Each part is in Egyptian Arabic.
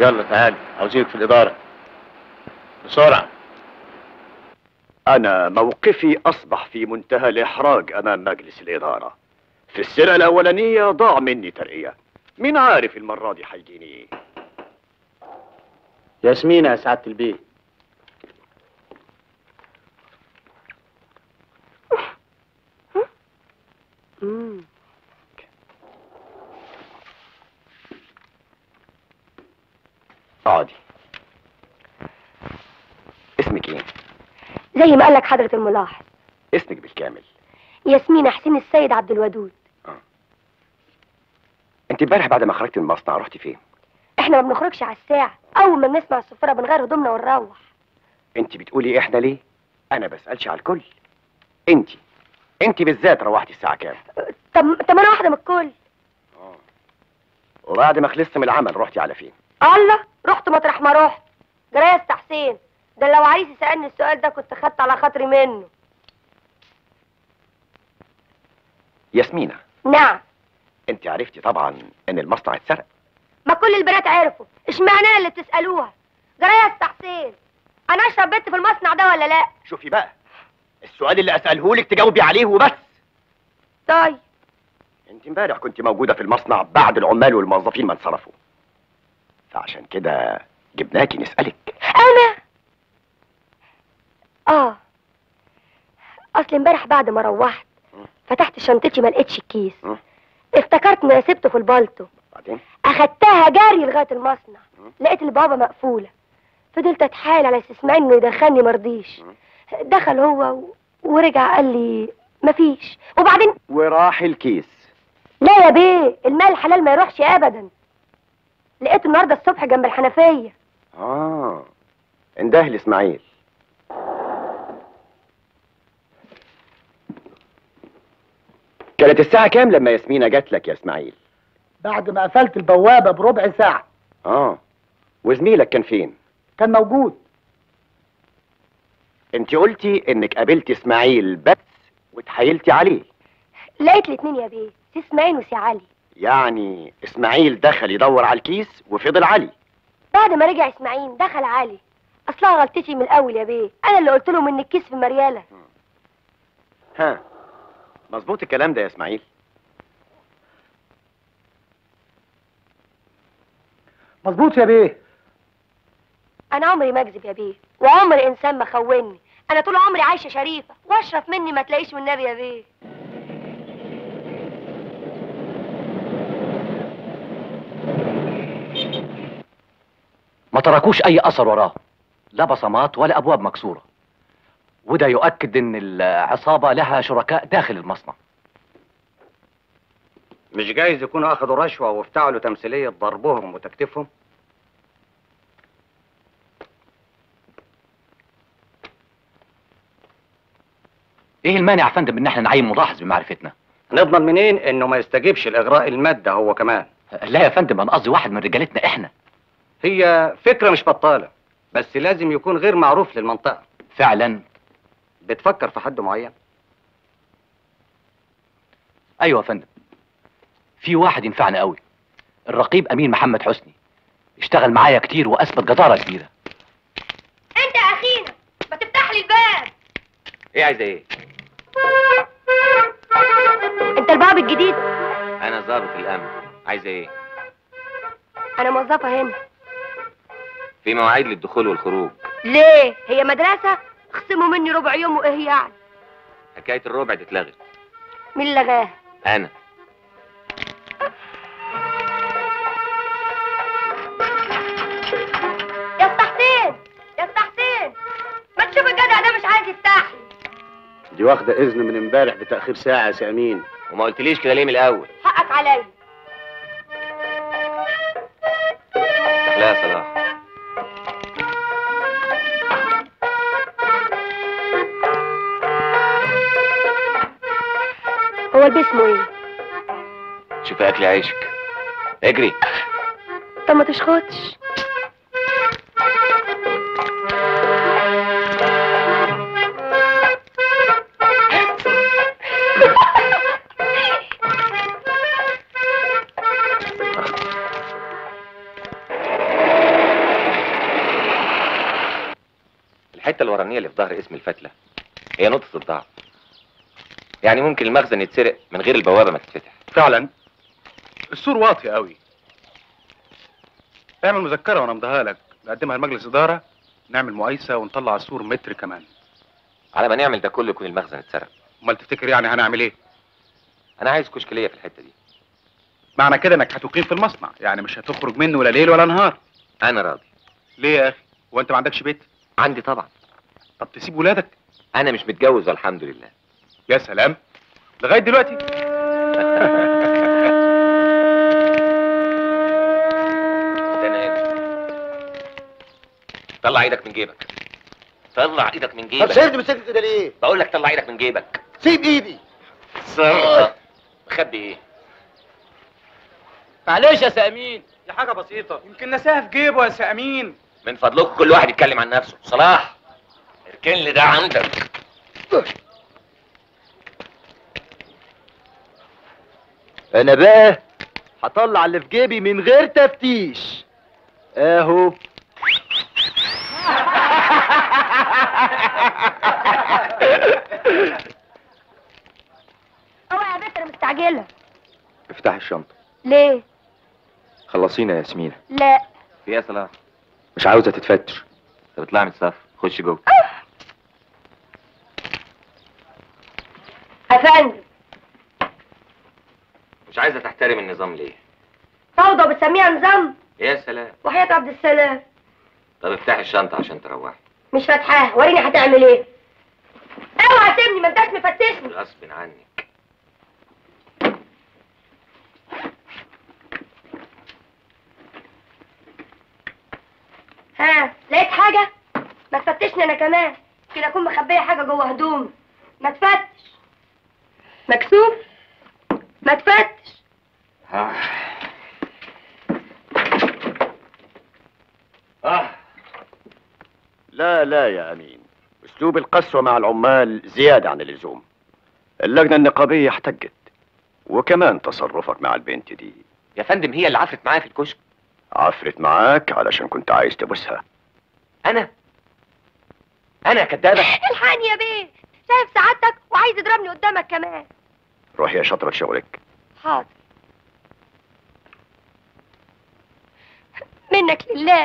يلا تعال عاوزينك في الإدارة بسرعة أنا موقفي أصبح في منتهى الإحراج أمام مجلس الإدارة في السرقة الأولانية ضاع مني ترقية مين عارف المرة دي هيجيني إيه ياسمين يا سعادة البيه مم. اقعدي اسمك ايه؟ زي ما قال لك حضرة الملاحظ اسمك بالكامل ياسمين حسين السيد عبد الودود انت امبارح بعد ما خرجت من المصنع رحتي فين؟ احنا ما بنخرجش على الساعة اول ما بنسمع الصفارة بنغير هدومنا ونروح انت بتقولي احنا ليه؟ انا بسألش على الكل انت انت بالذات روحتي الساعة كام؟ طب طب انا واحدة من الكل وبعد ما خلصت من العمل رحتي على فين؟ الله رحت مطرح ما رحت جرايه حسين ده لو عريسي سألني السؤال ده كنت خدت على خاطري منه ياسمينة نعم انت عرفتي طبعا ان المصنع اتسرق ما كل البنات عرفوا اشمعنى انا اللي بتسألوها جرايه حسين انا اشرب بنت في المصنع ده ولا لا شوفي بقى السؤال اللي اساله لك تجاوبي عليه وبس طيب انت امبارح كنت موجودة في المصنع بعد العمال والموظفين ما انصرفوا فعشان كده جبناكي نسألك انا اه اصل امبارح بعد ما روحت فتحت شنطتي ما لقيتش الكيس م. افتكرت اني سبته في البلطو بعدين اخدتها جري لغايه المصنع لقيت البوابه مقفوله فضلت اتحايل على اسماعيل انه يدخلني مرضيش دخل هو و... ورجع قال لي مفيش وبعدين وراح الكيس لا يا بيه المال الحلال ما يروحش ابدا لقيته النهارده الصبح جنب الحنفيه اه انده لاسماعيل كانت الساعة كام لما ياسمينة جات لك يا اسماعيل؟ بعد ما قفلت البوابة بربع ساعة اه وزميلك كان فين؟ كان موجود انت قلتي انك قابلتي اسماعيل بس واتحايلتي عليه لقيت الاتنين يا بيه سي اسماعيل وسي علي يعني اسماعيل دخل يدور على الكيس وفضل علي بعد ما رجع اسماعيل دخل علي اصلها غلطتي من الاول يا بيه انا اللي قلت لهم ان الكيس في مرياله ها مظبوط الكلام ده يا اسماعيل مظبوط يا بيه انا عمري ما اكذب يا بيه وعمر انسان ما خوني انا طول عمري عايشه شريفه واشرف مني ما تلاقيش والنبي يا بيه ما تركوش اي اثر وراه لا بصمات ولا ابواب مكسوره وده يؤكد ان العصابه لها شركاء داخل المصنع مش جايز يكونوا اخدوا رشوه وافتعلوا تمثيليه ضربهم وتكتيفهم ايه المانع يا فندم ان احنا نعين ملاحظ بمعرفتنا نضمن منين انه ما يستجيبش لاغراء الماده هو كمان لا يا فندم انا قصدي واحد من رجالتنا احنا هي فكره مش بطاله بس لازم يكون غير معروف للمنطقه فعلا بتفكر في حد معين ايوه يا فندم في واحد ينفعنا قوي الرقيب امين محمد حسني اشتغل معايا كتير واثبت جداره كبيره انت يا اخينا ما تفتح لي الباب ايه عايزه ايه انت الباب الجديد انا ضابط الامن عايزه ايه انا موظفه هنا في مواعيد للدخول والخروج ليه هي مدرسه اخصموا مني ربع يوم وايه يعني حكايه الربع دي اتلغت مين اللي لغاها انا يا اسطى حسين يا اسطى حسين ما تشوف الجدع ده مش عايز يفتح لي دي واخدة إذن من امبارح بتأخير ساعة يا سامين وما قلتليش كده ليه من الاول حقك عليا لا يا صلاح هو البيه اسمه ايه شوف اكل عيشك اجري طب ما تشخطش الحته الورانيه اللي في ظهر اسم الفتله هي نقطه الضعف يعني ممكن المخزن يتسرق من غير البوابه ما تتفتح فعلا السور واطي قوي اعمل مذكره وانا امضيها لك نقدمها لمجلس اداره نعمل مقايسه ونطلع السور متر كمان على ما نعمل ده كله يكون المخزن اتسرق امال تفتكر يعني هنعمل ايه انا عايز كشكليه في الحته دي معنى كده انك هتقيم في المصنع يعني مش هتخرج منه ولا ليل ولا نهار انا راضي ليه يا اخي هو انت ما عندكش بيت عندي طبعا طب تسيب ولادك انا مش متجوز والحمد لله يا سلام لغايه دلوقتي استنى هنا طلع ايدك من جيبك طلع ايدك من طب جيبك سيبني مسكت كده ليه؟ بقول لك طلع ايدك من جيبك سيب ايدي صرخه مخبي ايه معلش يا سامين دي حاجه بسيطه يمكن نساها في جيبه يا سامين من فضلكم كل واحد يتكلم عن نفسه صلاح اركن لي ده عندك انا بقى هطلع اللي في جيبي من غير تفتيش اهو اوعى يا بنت انا مستعجله افتح الشنطه ليه خلصينا يا ياسمين لا في ايه يا صلاح مش عاوزه تتفتش طب اطلعي من الصف خش جوه افندم مش عايزه تحترم النظام ليه فوضى وبتسميها نظام يا سلام وحياة عبد السلام طب افتحي الشنطه عشان تروحي مش فاتحاها وريني هتعمل ايه اوعى سيبني ما انتش مفتشني غصب عنك ها لقيت حاجة ما تفتشني انا كمان كده اكون مخبية حاجة جوه هدومي ما تفتش مكسوف ما تفتش آه. لا لا يا أمين أسلوب القسوة مع العمال زيادة عن اللزوم اللجنة النقابية احتجت وكمان تصرفك مع البنت دي يا فندم هي اللي عفرت معايا في الكشك عفرت معاك علشان كنت عايز تبوسها انا انا كدابه الحقني يا بيه شايف سعادتك وعايز يضربني قدامك كمان روح يا شطرة شغلك حاضر منك لله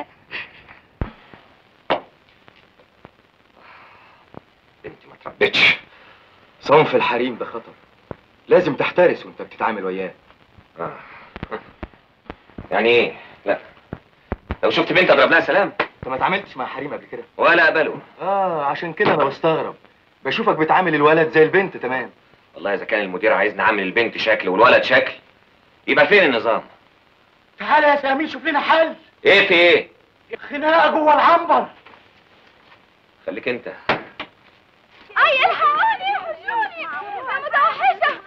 بنتي ما تربيتش صنف الحريم ده خطر لازم تحترس وانت بتتعامل وياه آه. يعني ايه لا لو شفت بنت اضرب لها سلام انت ما اتعاملتش مع حريم قبل كده ولا اقبله اه عشان كده انا بستغرب بشوفك بتعامل الولد زي البنت تمام والله اذا كان المدير عايزني اعمل البنت شكل والولد شكل يبقى فين النظام تعالى يا سامين شوف لنا حل ايه في ايه خناقه جوه العنبر خليك انت اي الحقوني يحشوني انا متوحشة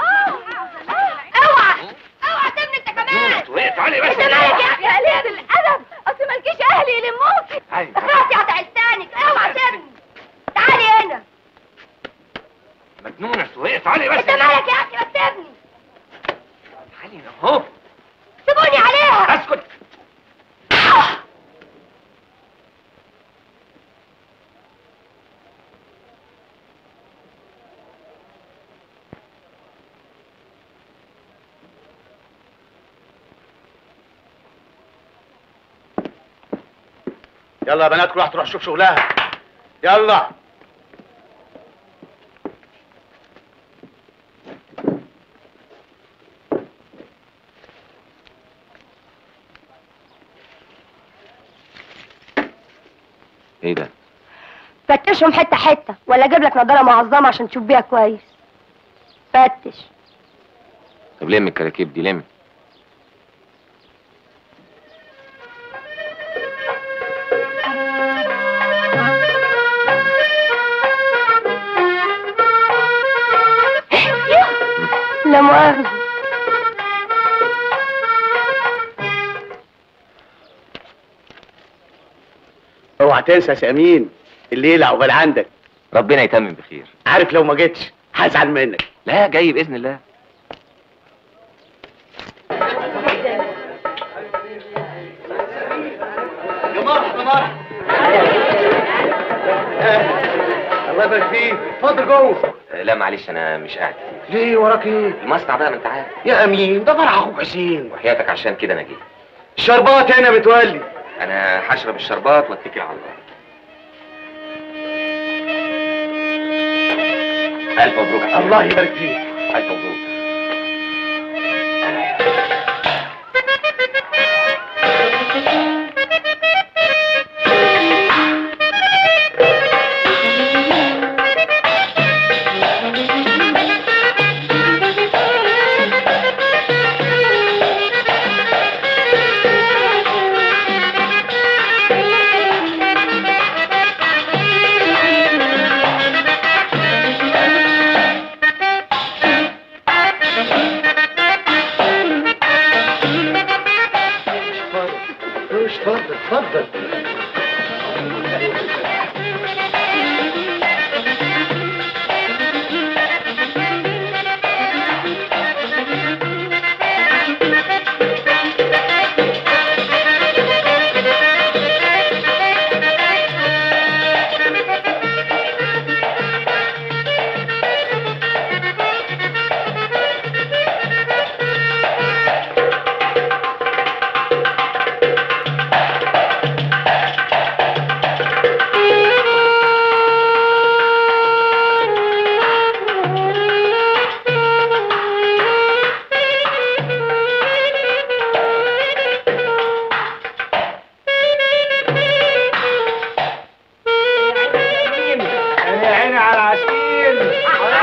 اوعى اوعى تبني انت كمان وقف علي بس انت مالك يا اخي قليل الادب اصل مالكيش اهلي يلموكي راسي قطع لسانك اوعى تبني تعالي هنا مجنونه وقف علي بس انت مالك يا اخي ما تسيبني علي اهو سيبوني عليها اسكت يلا يا بنات كل واحد تروح تشوف شغلها يلا ايه ده فتشهم حته حته ولا اجيب لك نضاره معظمه عشان تشوف بيها كويس فتش طب لم الكراكيب دي لم لا مؤاخذة اوعى تنسى يا سامين الليله عقبال عندك ربنا يتمم بخير عارف لو ما جيتش هزعل منك لا جاي باذن الله يا مرحبا مرحبا الله يبارك فيك اتفضل جوه آه، لا معلش انا مش قاعد ليه وراك ايه المصنع بقى ما انت عارف يا امين ده فرح اخوك حسين وحياتك عشان كده انا جيت الشربات هنا بتولي انا هشرب الشربات واتكل على الله الف مبروك يا حبيبي. الله يبارك فيك الف مبروك اتفضل اتفضل يا عيني على العسيل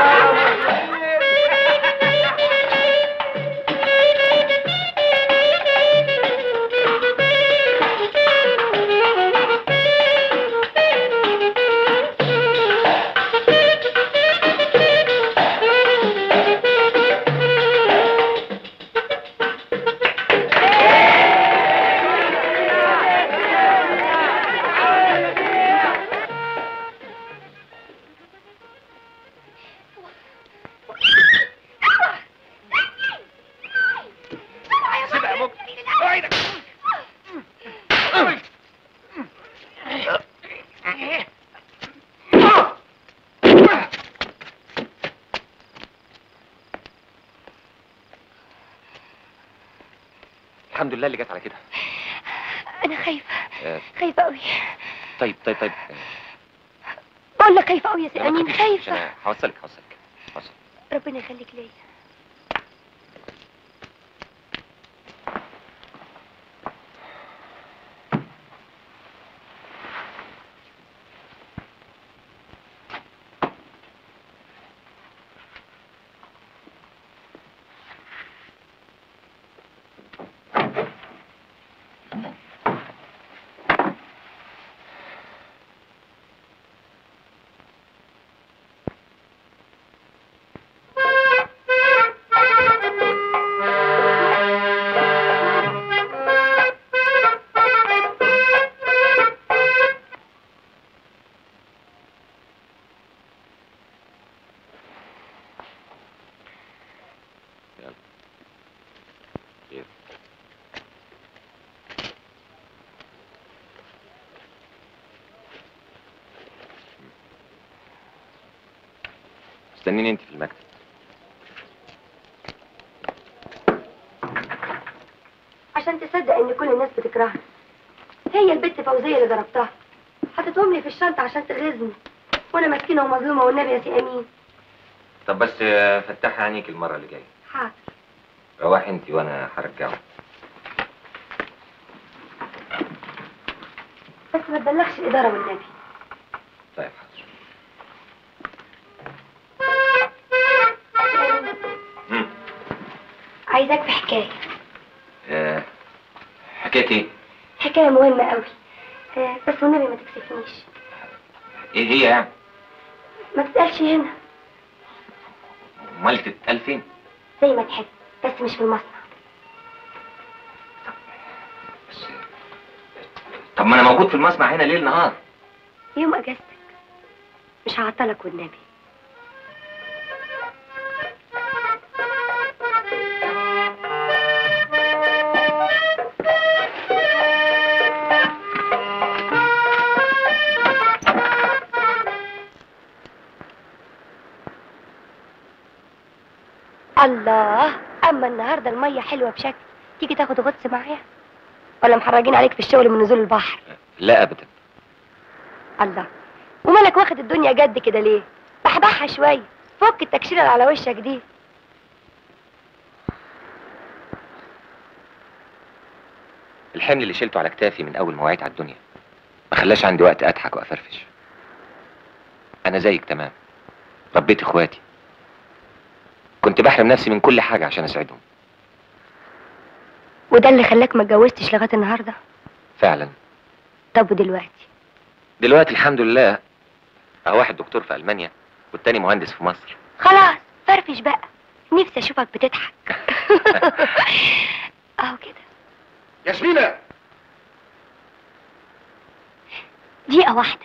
الحمد لله اللي جت على كده انا خايفه آه، خايفه قوي طيب طيب طيب آه، بقول لك خايفه قوي يا سي لا، ما امين تخافيش، خايفه انا هوصلك هوصلك هوصلك ربنا يخليك ليا خير استنيني انت في المكتب عشان تصدق ان كل الناس بتكرهني هي البت فوزيه اللي ضربتها حطيتهم لي في الشنطه عشان تغيظني وانا مسكينه ومظلومه والنبي يا سي امين طب بس آه، فتحي عينيك المره اللي جايه حاضر روحي انت وانا هرجعه بس ما تبلغش الاداره والنبي طيب حاضر مم. عايزاك في حكايه آه، حكايه ايه؟ حكايه مهمه قوي آه، بس والنبي ما تكسفنيش ايه هي يعني؟ ما تسالش هنا امال تتقال فين؟ زي ما تحب بس مش في المصنع بس طب ما انا موجود في المصنع هنا ليل نهار يوم اجازتك مش هعطلك والنبي الله اما النهارده الميه حلوه بشكل تيجي تاخد غطس معايا ولا محرجين عليك في الشغل من نزول البحر لا ابدا الله ومالك واخد الدنيا جد كده ليه بحبحها شويه فك التكشيره اللي على وشك دي الحمل اللي شلته على كتافي من اول ما وعيت على الدنيا ما خلاش عندي وقت اضحك وافرفش انا زيك تمام ربيت اخواتي كنت بحرم نفسي من كل حاجه عشان اساعدهم وده اللي خلاك ما اتجوزتش لغايه النهارده فعلا طب ودلوقتي دلوقتي الحمد لله اهو واحد دكتور في المانيا والتاني مهندس في مصر خلاص فرفش بقى نفسي اشوفك بتضحك اهو كده ياسمينة دقيقه واحده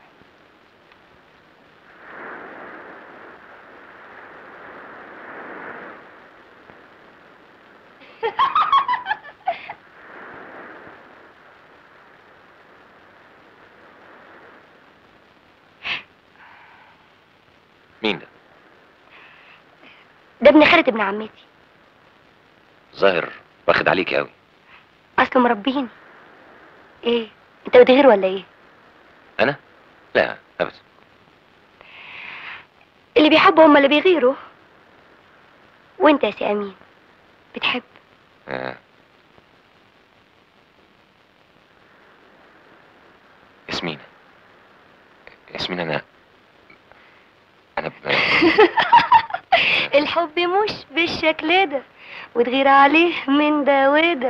مين ده ده ابن خالة ابن عمتي ظاهر واخد عليك قوي اصله مربيني ايه انت بتغير ولا ايه انا لا ابدا اللي بيحبوا هم اللي بيغيروا وانت يا سي امين بتحب آه. ياسمين ياسمين انا انا ب... الحب مش بالشكل ده وتغير عليه من ده وده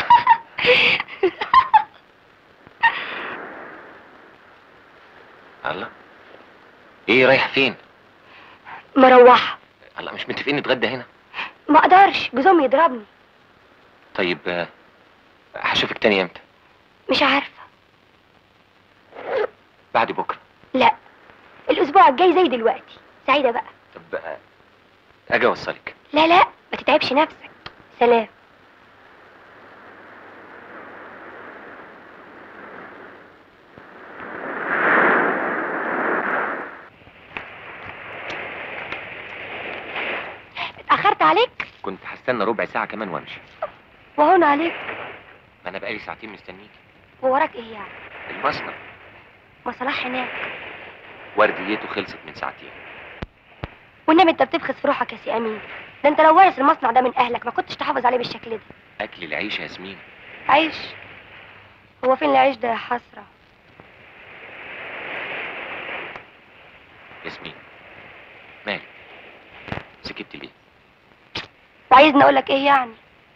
الله ايه رايح فين مروحة الله مش متفقين نتغدى هنا ما اقدرش جوزهم يضربني طيب آه، هشوفك تاني امتى مش عارفة بعد بكره لا الاسبوع الجاي زي دلوقتي سعيدة بقى طب آه، اجي اوصلك لا لا ما تتعبش نفسك سلام اتأخرت عليك كنت هستنى ربع ساعه كمان وامشي وهون عليك ما انا بقالي ساعتين مستنيك ووراك ايه يعني المصنع ما صلاح هناك ورديته خلصت من ساعتين والنبي انت بتبخس في روحك يا سي امين ده انت لو وارث المصنع ده من اهلك ما كنتش تحافظ عليه بالشكل ده اكل العيش يا ياسمين عيش هو فين العيش ده يا حسرة ياسمين مالك سكت ليه وعايزني اقول لك ايه يعني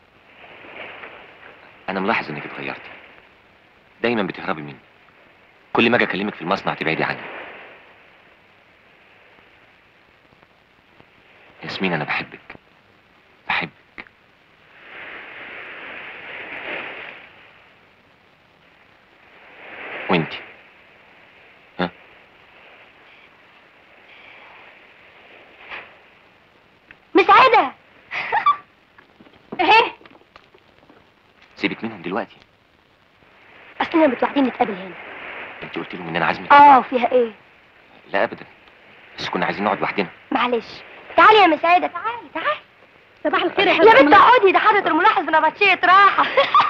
انا ملاحظ انك اتغيرتي دايما بتهربي مني كل ما اجي اكلمك في المصنع تبعدي عني ياسمين انا بحبك بحبك وانتي ها مساعدة ايه سيبك منهم دلوقتي اصلنا متوعدين نتقابل هنا انت قلت لهم ان انا عازمك اه وفيها ايه لا ابدا بس كنا عايزين نقعد لوحدنا معلش تعالي يا مساعدة تعالي تعالي صباح الخير يا يا حضرة بنت اقعدي ده حضرة الملاحظ بنبطشية راحة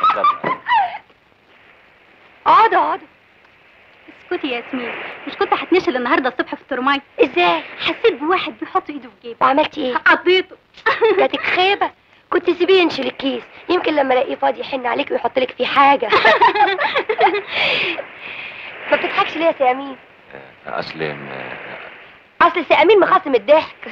اقعدوا اقعدوا اسكتي يا ياسمين مش كنت هتنشل النهارده الصبح في الترماي ازاي حسيت بواحد بيحط ايده في جيبه وعملتي ايه قضيته جاتك خيبة كنت سيبيه ينشل الكيس يمكن لما الاقيه فاضي يحن عليك ويحط لك فيه حاجة ما بتضحكش ليه يا سي امين آه، اصل م- اصل سي امين مخاصم الضحك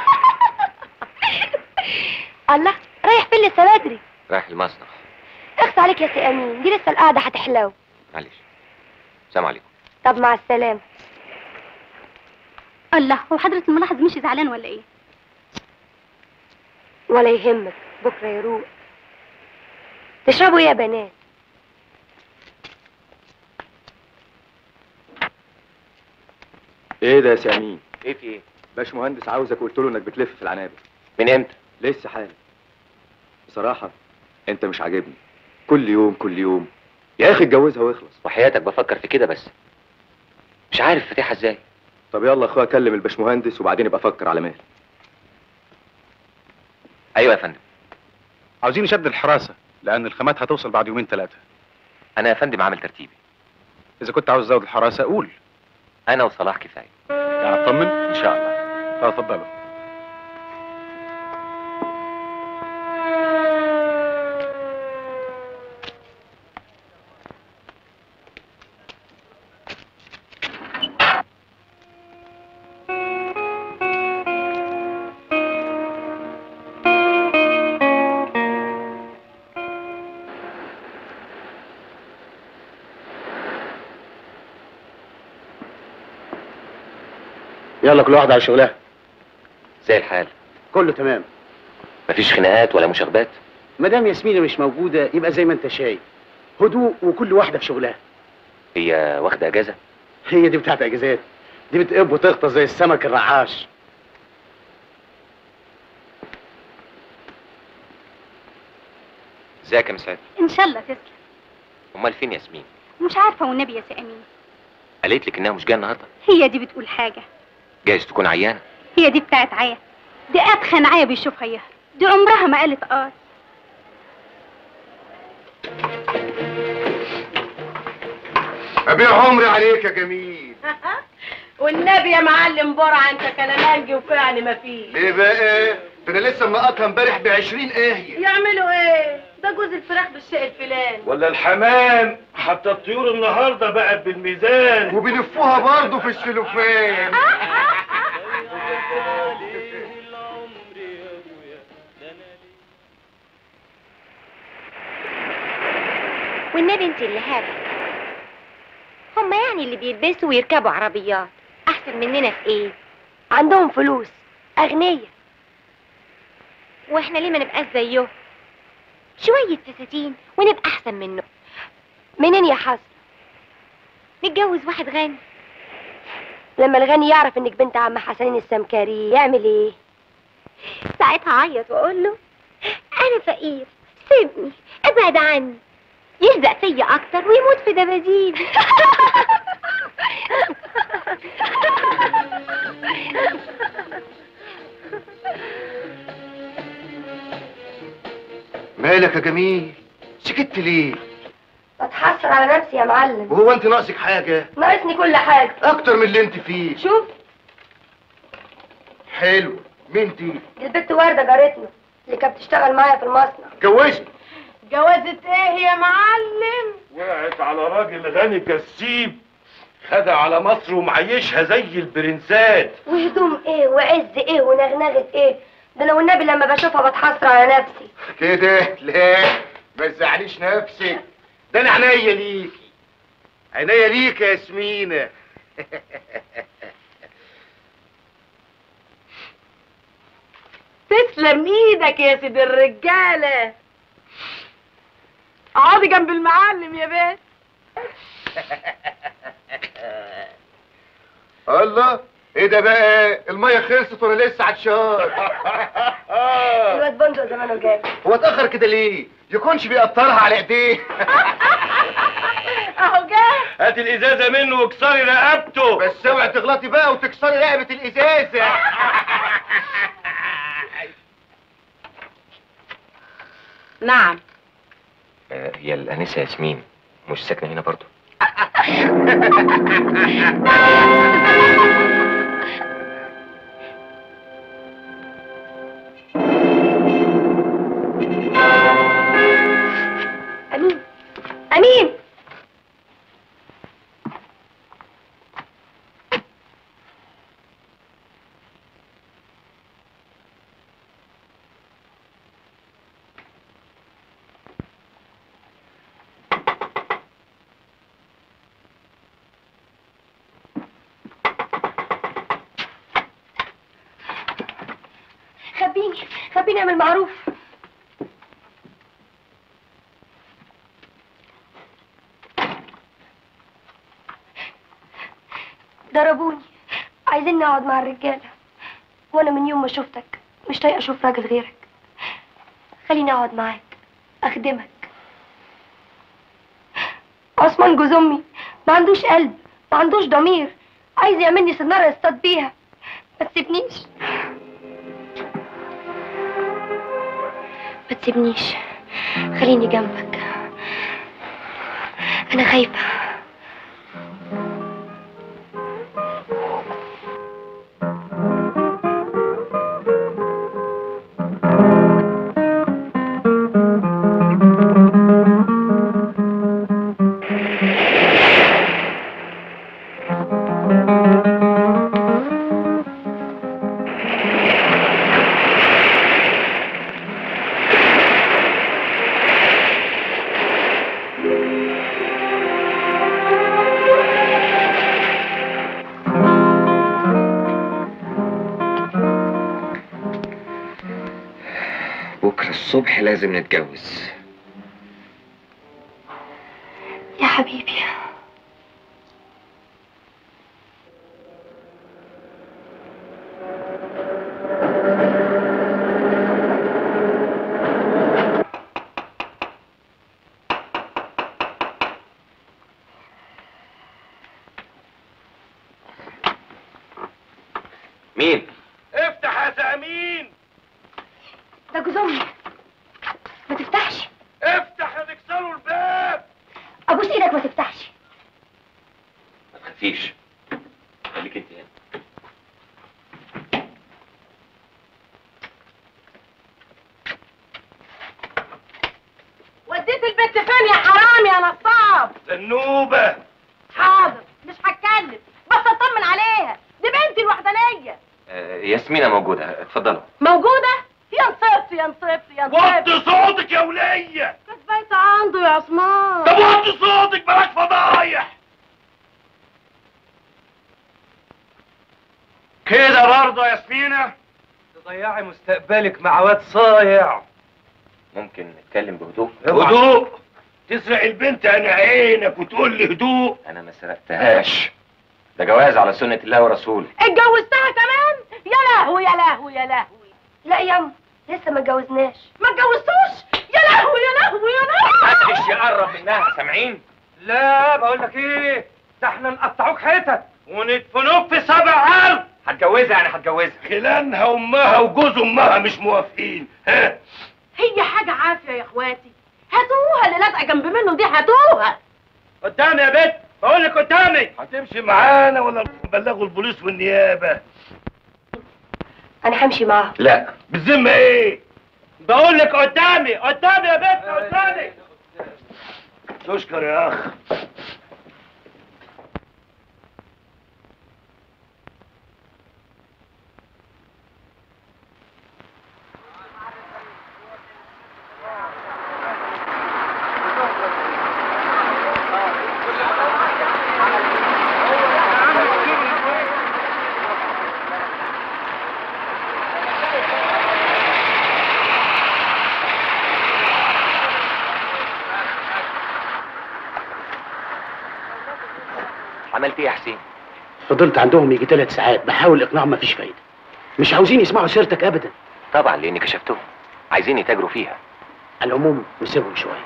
الله رايح فين لسه بدري رايح المصنع اخس عليك يا سي امين دي لسه القعده هتحلو معلش سلام عليكم طب مع السلامه الله هو حضرة الملاحظ مش زعلان ولا ايه ولا يهمك بكره يروق تشربوا ايه يا بنات ايه ده يا سامين ايه في ايه باش مهندس عاوزك قلت له انك بتلف في العنابر من امتى لسه حالا بصراحة انت مش عاجبني كل يوم كل يوم يا اخي اتجوزها واخلص وحياتك بفكر في كده بس مش عارف فاتحها ازاي طب يلا يا اخويا كلم الباشمهندس وبعدين ابقى افكر على مهل ايوه يا فندم عاوزين نشد الحراسه لان الخامات هتوصل بعد يومين ثلاثه انا يا فندم عامل ترتيبي اذا كنت عاوز تزود الحراسه قول انا وصلاح كفايه يعني اطمن ان شاء الله اه اتفضلوا يلا كل واحد على شغلها زي الحال كله تمام مفيش خناقات ولا مشاغبات ما دام ياسمينة مش موجودة يبقى زي ما انت شايف هدوء وكل واحدة في شغلها هي واخده اجازه هي دي بتاعت اجازات دي بتقب وتغطس زي السمك الرعاش ازيك يا مسعد ان شاء الله تسلم امال فين ياسمين مش عارفه والنبي يا سي امين قالت لك انها مش جايه النهارده هي دي بتقول حاجه جايز تكون عيانه هي دي بتاعت عيا دي اتخن عيا بيشوفها اياها دي عمرها ما قالت اه ابيع عمري عليك يا جميل والنبي يا معلم برعه انت كلامانجي وفعل ما فيه ليه بقى ده انا لسه منقطها امبارح ب 20 ايه يعملوا ايه ده جوز الفراخ بالشيء الفلاني ولا الحمام حتى الطيور النهارده بقت بالميزان وبيلفوها برضه في السلوفان والنبي انت اللي هابة هما يعني اللي بيلبسوا ويركبوا عربيات احسن مننا في ايه عندهم فلوس اغنية واحنا ليه ما نبقاش زيهم شوية فساتين ونبقى احسن منه منين يا حسن نتجوز واحد غني لما الغني يعرف انك بنت عم حسنين السمكري يعمل ايه ساعتها اعيط واقول له انا فقير سيبني ابعد عني يلزق فيا اكتر ويموت في دباديبي مالك يا جميل سكت ليه بتحسر على نفسي يا معلم وهو انت ناقصك حاجه ناقصني كل حاجة اكتر من اللي انت فيه شوف حلو مين دي دي البت وردة جارتنا اللي كانت بتشتغل معايا في المصنع اتجوزت جوازة ايه يا معلم وقعت على راجل غني كسيب خدها على مصر ومعيشها زي البرنسات وهدوم ايه وعز ايه ونغنغة ايه ده انا والنبي لما بشوفها بتحسر على نفسي كده لا ما تزعليش نفسك ده انا عينيا ليكي عينيا ليك يا ياسمينة تسلم ايدك يا سيد الرجالة اقعدي جنب المعلم يا بنت الله ايه ده بقى المية خلصت وانا لسه عطشان الواد بندق زمانه جاي هو اتأخر كده ليه يكونش بيقطرها على ايديه اهو جاي هات الازازه منه واكسري رقبته بس اوعي تغلطي بقى وتكسري رقبة الازازة نعم آه، هي الانسه ياسمين مش ساكنه هنا برضو امين امين خبيني خبيني اعمل معروف ضربوني عايزين نقعد مع الرجالة وانا من يوم ما شفتك مش طايقة اشوف راجل غيرك خليني اقعد معاك اخدمك عثمان جوز امي ما عندوش قلب ما عندوش ضمير عايز يعملني سنارة يصطاد بيها ما تسيبنيش ما تسيبنيش خليني جنبك انا خايفه بكرة الصبح لازم نتجوز يا حبيبي مين؟ افتح يا تأمين ده جوز امي ما تفتحش افتح يا نكسروا الباب ابوس ايدك ما تفتحش ما تخافيش خليك انت هنا وديت البت فين يا حرام يا نصاب النوبة حاضر مش هتكلم بس اطمن عليها دي بنتي الوحدانيه آه، ياسمينة موجودة اتفضلوا موجوده يا نصبت يا نصبت يا نصبت وطي صوتك يا ولية كانت بايته عنده يا عثمان طب وطي صوتك بلاش فضايح كده برضه يا ياسمينة تضيعي مستقبلك مع واد صايع ممكن نتكلم بهدوء هدوء تسرق البنت انا عينك وتقول لي هدوء انا ما سرقتهاش ده جواز على سنة الله ورسوله اتجوزتها كمان يا لهوي يا لهوي يا لهوي لا ياما لسه ما اتجوزناش ما اتجوزتوش يا لهوي يا لهوي يا لهوي محدش يقرب منها سامعين لا بقول لك ايه ده احنا نقطعوك حتت وندفنوك في سبع عرض هتجوزها يعني هتجوزها خلانها امها وجوز امها مش موافقين ها هي حاجه عافيه يا اخواتي هاتوها اللي لازقه جنب منه دي هاتوها قدامي يا بت بقول لك قدامي هتمشي معانا ولا نبلغوا البوليس والنيابه انا همشي معاهم لا بالذمه ايه بقول لك قدامي قدامي يا بت قدامي تشكر يا اخ عملت ايه يا حسين فضلت عندهم يجي ثلاث ساعات بحاول اقنعهم مفيش فايده مش عاوزين يسمعوا سيرتك ابدا طبعا لاني كشفتهم عايزين يتاجروا فيها على العموم نسيبهم شويه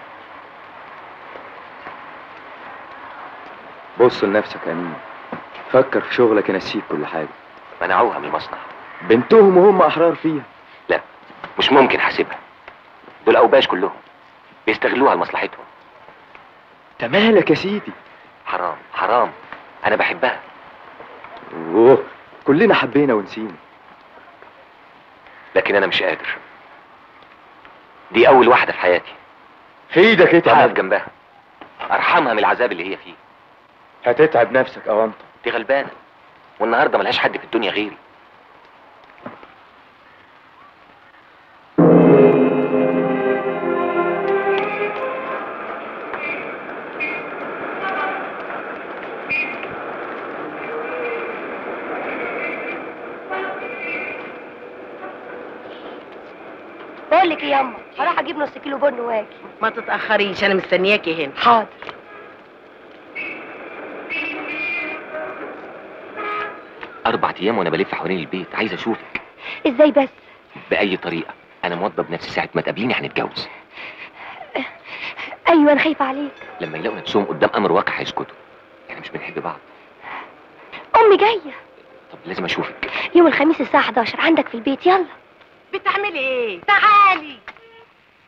بص لنفسك يا امين فكر في شغلك ينسيك كل حاجه منعوها من المصنع بنتهم وهم احرار فيها لا مش ممكن حاسبها دول اوباش كلهم بيستغلوها لمصلحتهم انت مالك يا سيدي حرام حرام انا بحبها اوه كلنا حبينا ونسينا لكن انا مش قادر دي اول واحده في حياتي في ايدك واقف اتعب جنبها ارحمها من العذاب اللي هي فيه هتتعب نفسك او انت دي غلبانه والنهارده ملهاش حد في الدنيا غيري بقول لك ايه ياما هروح اجيب نص كيلو بن واجي ما تتاخريش انا مستنياكي هنا حاضر اربع ايام وانا بلف حوالين البيت عايز اشوفك ازاي بس باي طريقه انا موضب نفسي ساعه ما تقابليني هنتجوز ايوه انا خايفه عليك لما يلاقوا نفسهم قدام امر واقع هيسكتوا احنا مش بنحب بعض امي جايه طب لازم اشوفك يوم الخميس الساعه 11 عندك في البيت يلا بتعملي ايه تعالي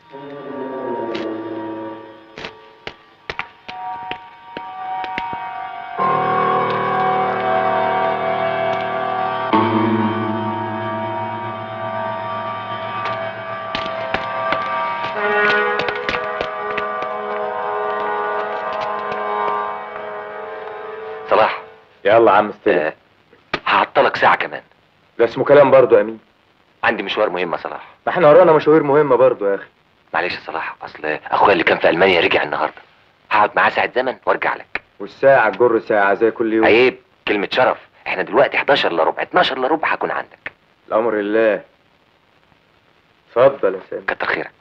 صلاح يلا عم استلم هعطلك ساعة كمان ده اسمه كلام برضه يا امين عندي مشوار مهم يا صلاح ما احنا ورانا مشاوير مهمه برضه يا اخي معلش يا صلاح اصل اخويا اللي كان في المانيا رجع النهارده هقعد معاه ساعة زمن وارجع لك والساعه تجر ساعه زي كل يوم عيب كلمة شرف احنا دلوقتي 11 الا ربع 12 الا ربع هكون عندك الامر لله اتفضل يا سامي كتر خيرك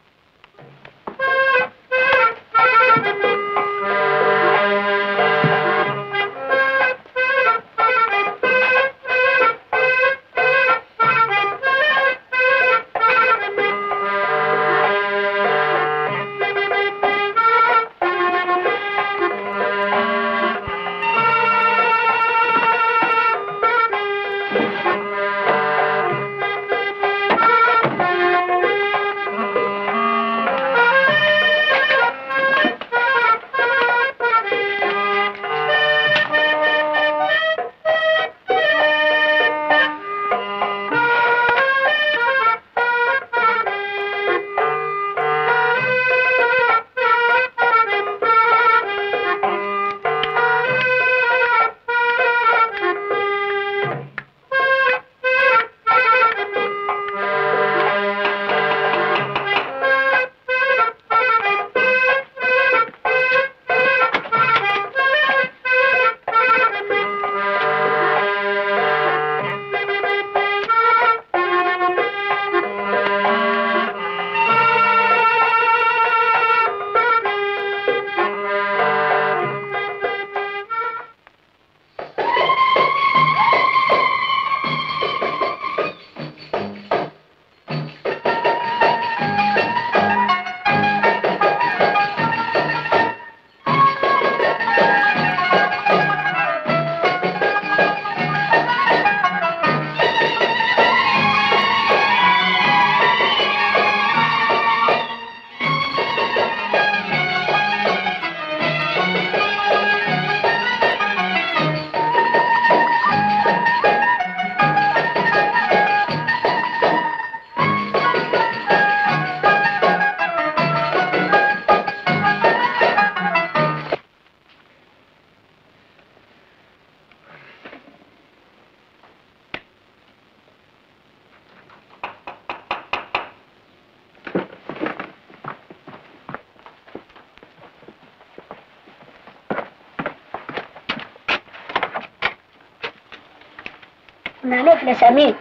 كنا هنقفل يا سمير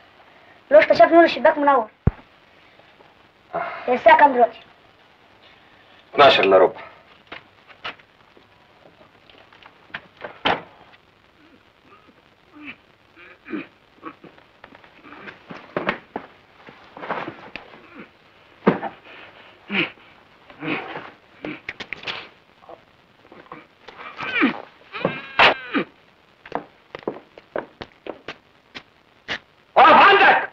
القطة شاف نور الشباك منور هي الساعة كام دلوقتي؟ 12 الا ربع اقف عندك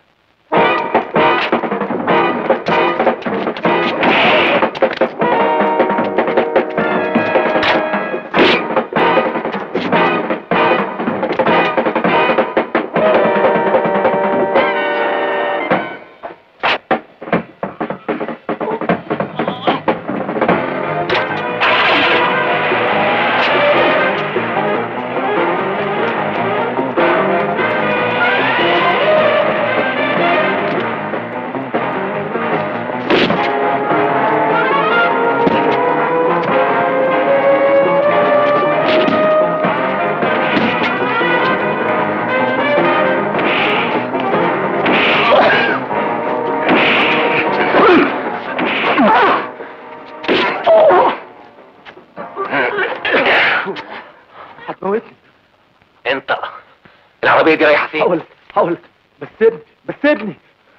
هتموتني انت العربية دي رايحة فين؟ حاول حاول بس سيبني بس سيبني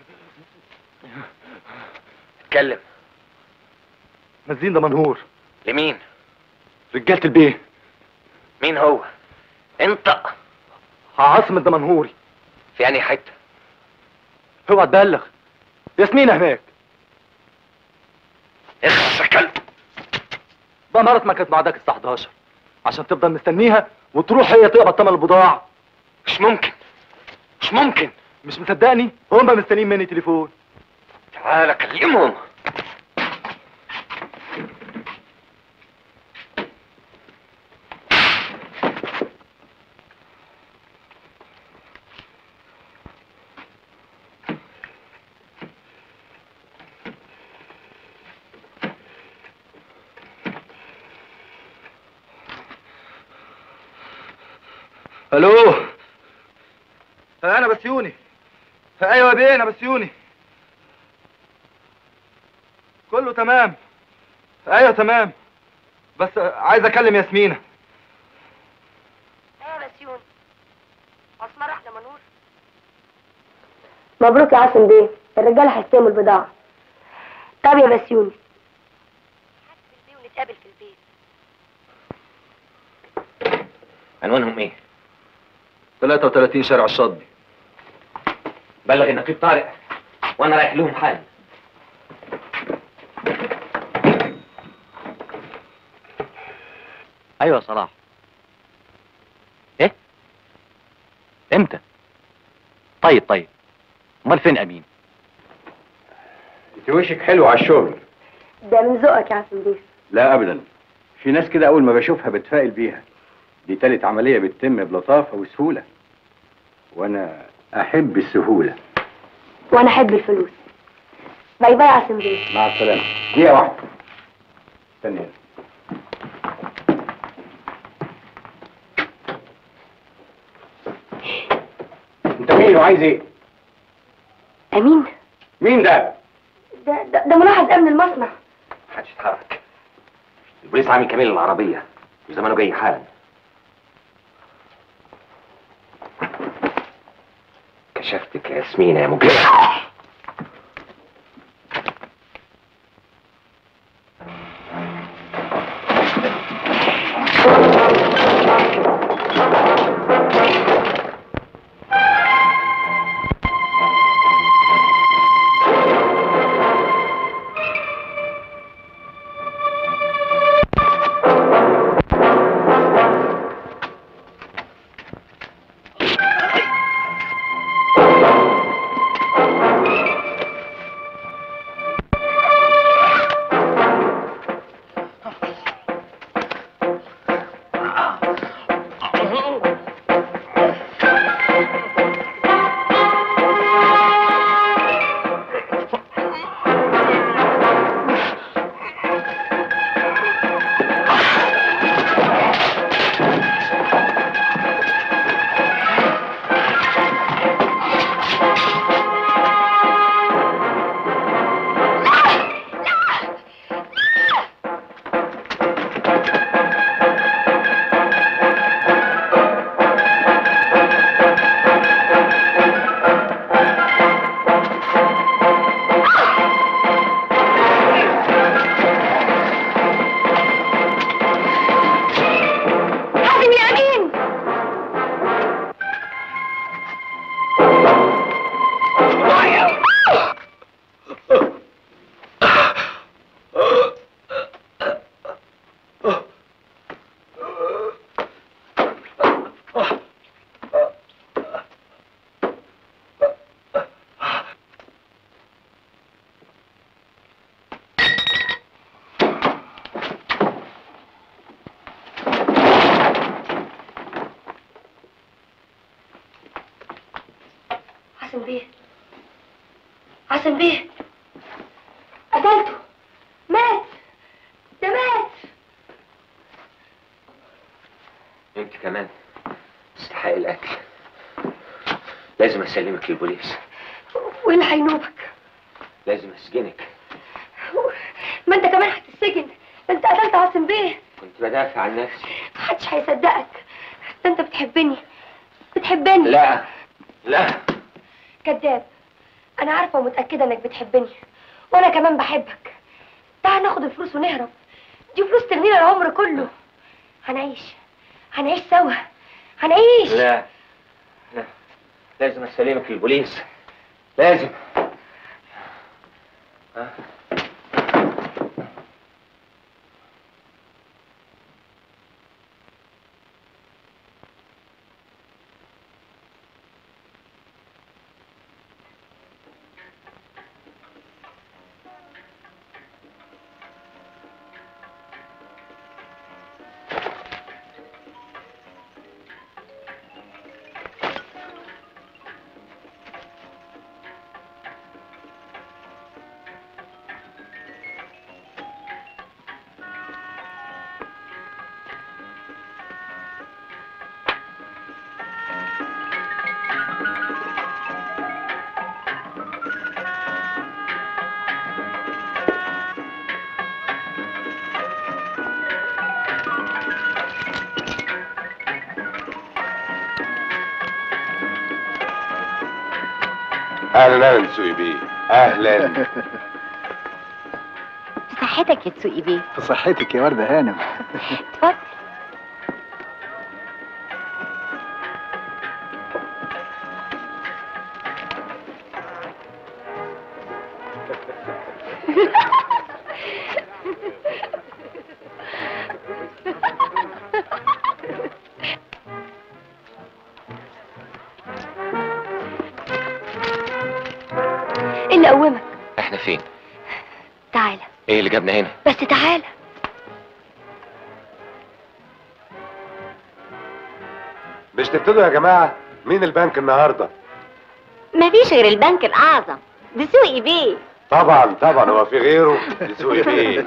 اتكلم نازلين ده منهور لمين؟ رجالة البيه مين هو؟ انت عاصم الدمنهوري في انهي حتة؟ اوعى تبلغ ياسمين هناك اخلص يا كلب بقى مرت ما كانت معدك الساعه 11 عشان تفضل مستنيها وتروح هي تقبض ثمن البضاعه مش ممكن مش ممكن مش مصدقني هم مستنيين مني تليفون تعال كلمهم الو انا بسيوني ايوه يا بيه انا بسيوني كله تمام ايوه تمام بس عايز اكلم ياسمينه ايه يا بسيون اسمر احلى منور مبروك يا عاصم بيه الرجاله هيستلموا البضاعه طب يا بسيوني ونتقابل في البيت عنوانهم ايه 33 شارع الشاطبي بلغ النقيب طارق وانا رايح لهم حالا ايوه يا صلاح ايه امتى طيب طيب امال فين امين انت وشك حلو على الشغل ده من ذوقك يا عاصم بيه لا ابدا في ناس كده اول ما بشوفها بتفائل بيها دي تالت عمليه بتتم بلطافه وسهوله وانا احب السهوله وانا احب الفلوس باي باي يا عاصم بيه مع السلامه دقيقه واحده استني هنا. انت مين وعايز ايه امين مين ده ده ده, ده ملاحظ امن المصنع محدش يتحرك البوليس عامل كمين العربية وزمانه جاي حالا كشفتك يا ياسمين يا مجرم حازم يا امين عاصم بيه عاصم بيه قتلته مات ده مات انت كمان تستحق الاكل لازم اسلمك للبوليس وايه اللي هينوبك لازم اسجنك ما انت كمان هتتسجن ده انت قتلت عاصم بيه كنت بدافع عن نفسي محدش هيصدقك ده انت بتحبني بتحبني لا لا كذاب انا عارفه ومتاكده انك بتحبني وانا كمان بحبك تعال ناخد الفلوس ونهرب دي فلوس تغنينا العمر كله هنعيش هنعيش سوا هنعيش لا لا لازم اسلمك للبوليس لازم ها؟ اهلا اهلا سوقي بيه اهلا صحتك يا تسوقي بيه في صحتك يا وردة هانم اتفضل ايه اللي قومك احنا فين تعالى ايه اللي جابنا هنا بس تعالى مش تبتدوا يا جماعه مين البنك النهارده مفيش غير البنك الأعظم دسوقي بيه طبعا طبعا هو في غيره سوقي بيه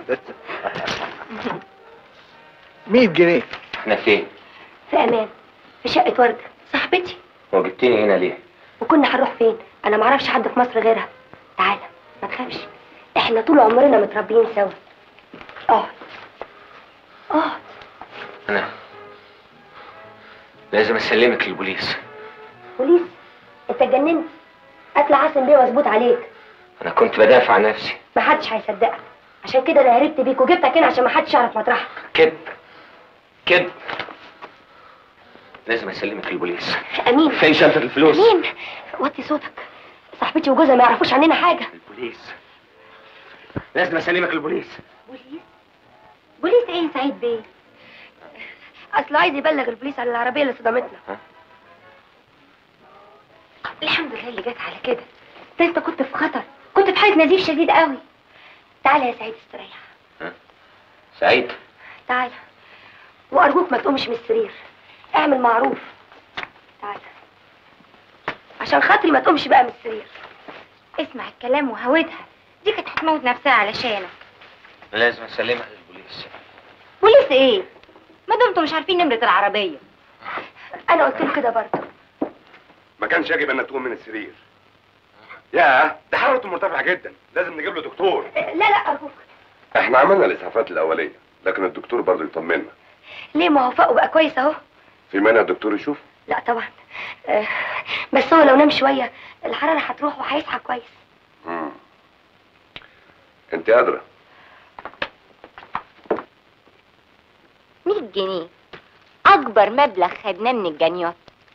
100 جنيه احنا فين في امان في شقه ورده صاحبتي هو جبتني هنا ليه وكنا هنروح فين انا معرفش حد في مصر غيرها تعالى ما تخافش احنا طول عمرنا متربيين سوا اقعد اقعد انا لازم اسلمك للبوليس بوليس انت اتجننت قتل عاصم بيه مظبوط عليك انا كنت بدافع عن نفسي محدش هيصدقك عشان كده انا هربت بيك وجبتك هنا عشان محدش يعرف مطرحك كذب كذب لازم اسلمك للبوليس امين فين شنطة الفلوس امين وطي صوتك صاحبتي وجوزها ما يعرفوش عننا حاجه البوليس لازم اسلمك للبوليس بوليس بوليس ايه يا سعيد بيه اصل عايز يبلغ البوليس على العربيه اللي صدمتنا الحمد لله اللي جت على كده ده انت كنت في خطر كنت في حاله نزيف شديد قوي تعالى يا سعيد استريح سعيد تعالى وارجوك ما تقومش من السرير اعمل معروف تعالى عشان خاطري ما تقومش بقى من السرير اسمع الكلام وهودها دي كانت هتموت نفسها علشانك لازم اسلمها للبوليس بوليس ايه ما دمتم مش عارفين نمرة العربية انا قلت له كده برضه ما كانش يجب ان تقوم من السرير يا ده حرارته مرتفعه جدا لازم نجيب له دكتور لا لا ارجوك احنا عملنا الاسعافات الاوليه لكن الدكتور برضه يطمنا ليه ما هو فاقه بقى كويس اهو في مانع الدكتور يشوف لا طبعا آه، بس هو لو نام شويه الحراره هتروح وهيصحى كويس مم. انت قادره 100 جنيه اكبر مبلغ خدناه من الجنيات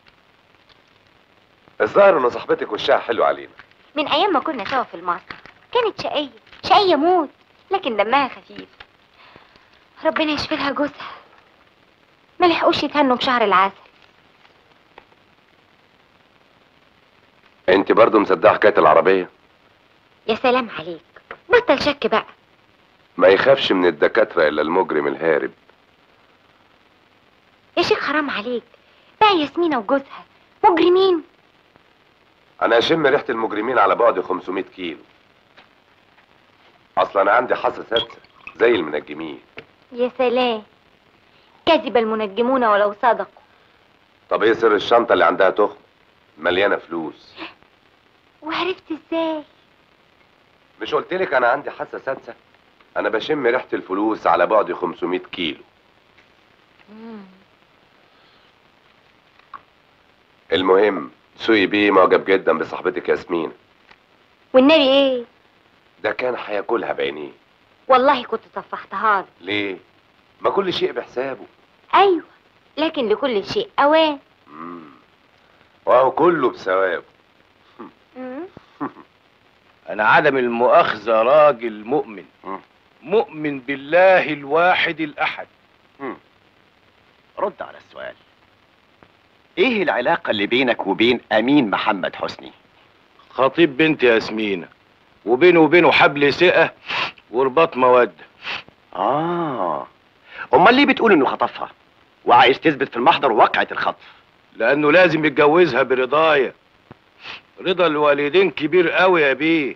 الظاهر ان صاحبتك وشها حلو علينا من ايام ما كنا سوا في المصنع كانت شقية شقية موت لكن دمها خفيف ربنا يشفي لها جوزها ما لحقوش يتهنوا بشهر العسل انت برضه مصدقه حكايه العربيه يا سلام عليك بطل شك بقى ما يخافش من الدكاتره الا المجرم الهارب يا شيخ حرام عليك بقى ياسمينة وجوزها مجرمين انا اشم ريحه المجرمين على بعد 500 كيلو اصلا انا عندي حاسه سادسه زي المنجمين يا سلام كذب المنجمون ولو صدقوا طب ايه سر الشنطه اللي عندها تخم مليانه فلوس وعرفت ازاي مش قلت لك انا عندي حاسه سادسه انا بشم ريحه الفلوس على بعد 500 كيلو المهم سوي بيه معجب جدا بصاحبتك ياسمين والنبي ايه ده كان هياكلها بعينيه والله كنت صفحتها له ليه ما كل شيء بحسابه ايوه لكن لكل شيء اوان وهو كله بثوابه انا عدم المؤاخذة راجل مؤمن مؤمن بالله الواحد الاحد رد على السؤال ايه العلاقة اللي بينك وبين امين محمد حسني خطيب بنت ياسمينة وبينه وبينه حبل ثقة ورباط مودة اه امال ليه بتقول انه خطفها وعايز تثبت في المحضر واقعة الخطف لانه لازم يتجوزها برضايا رضا الوالدين كبير قوي يا بيه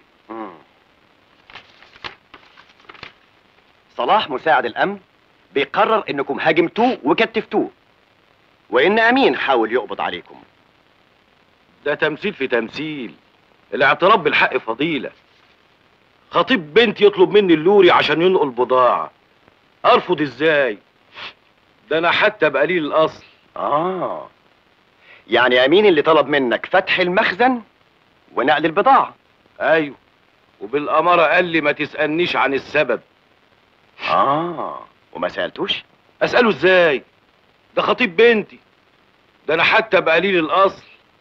صلاح مساعد الامن بيقرر انكم هاجمتوه وكتفتوه وان امين حاول يقبض عليكم ده تمثيل في تمثيل الاعتراف بالحق فضيلة خطيب بنت يطلب مني اللوري عشان ينقل بضاعة ارفض ازاي ده انا حتى بقليل الاصل اه يعني امين اللي طلب منك فتح المخزن ونقل البضاعة ايوه وبالاماره قال لي ما تسالنيش عن السبب اه وما سألتوش اساله ازاي ده خطيب بنتي ده انا حتى بقليل الاصل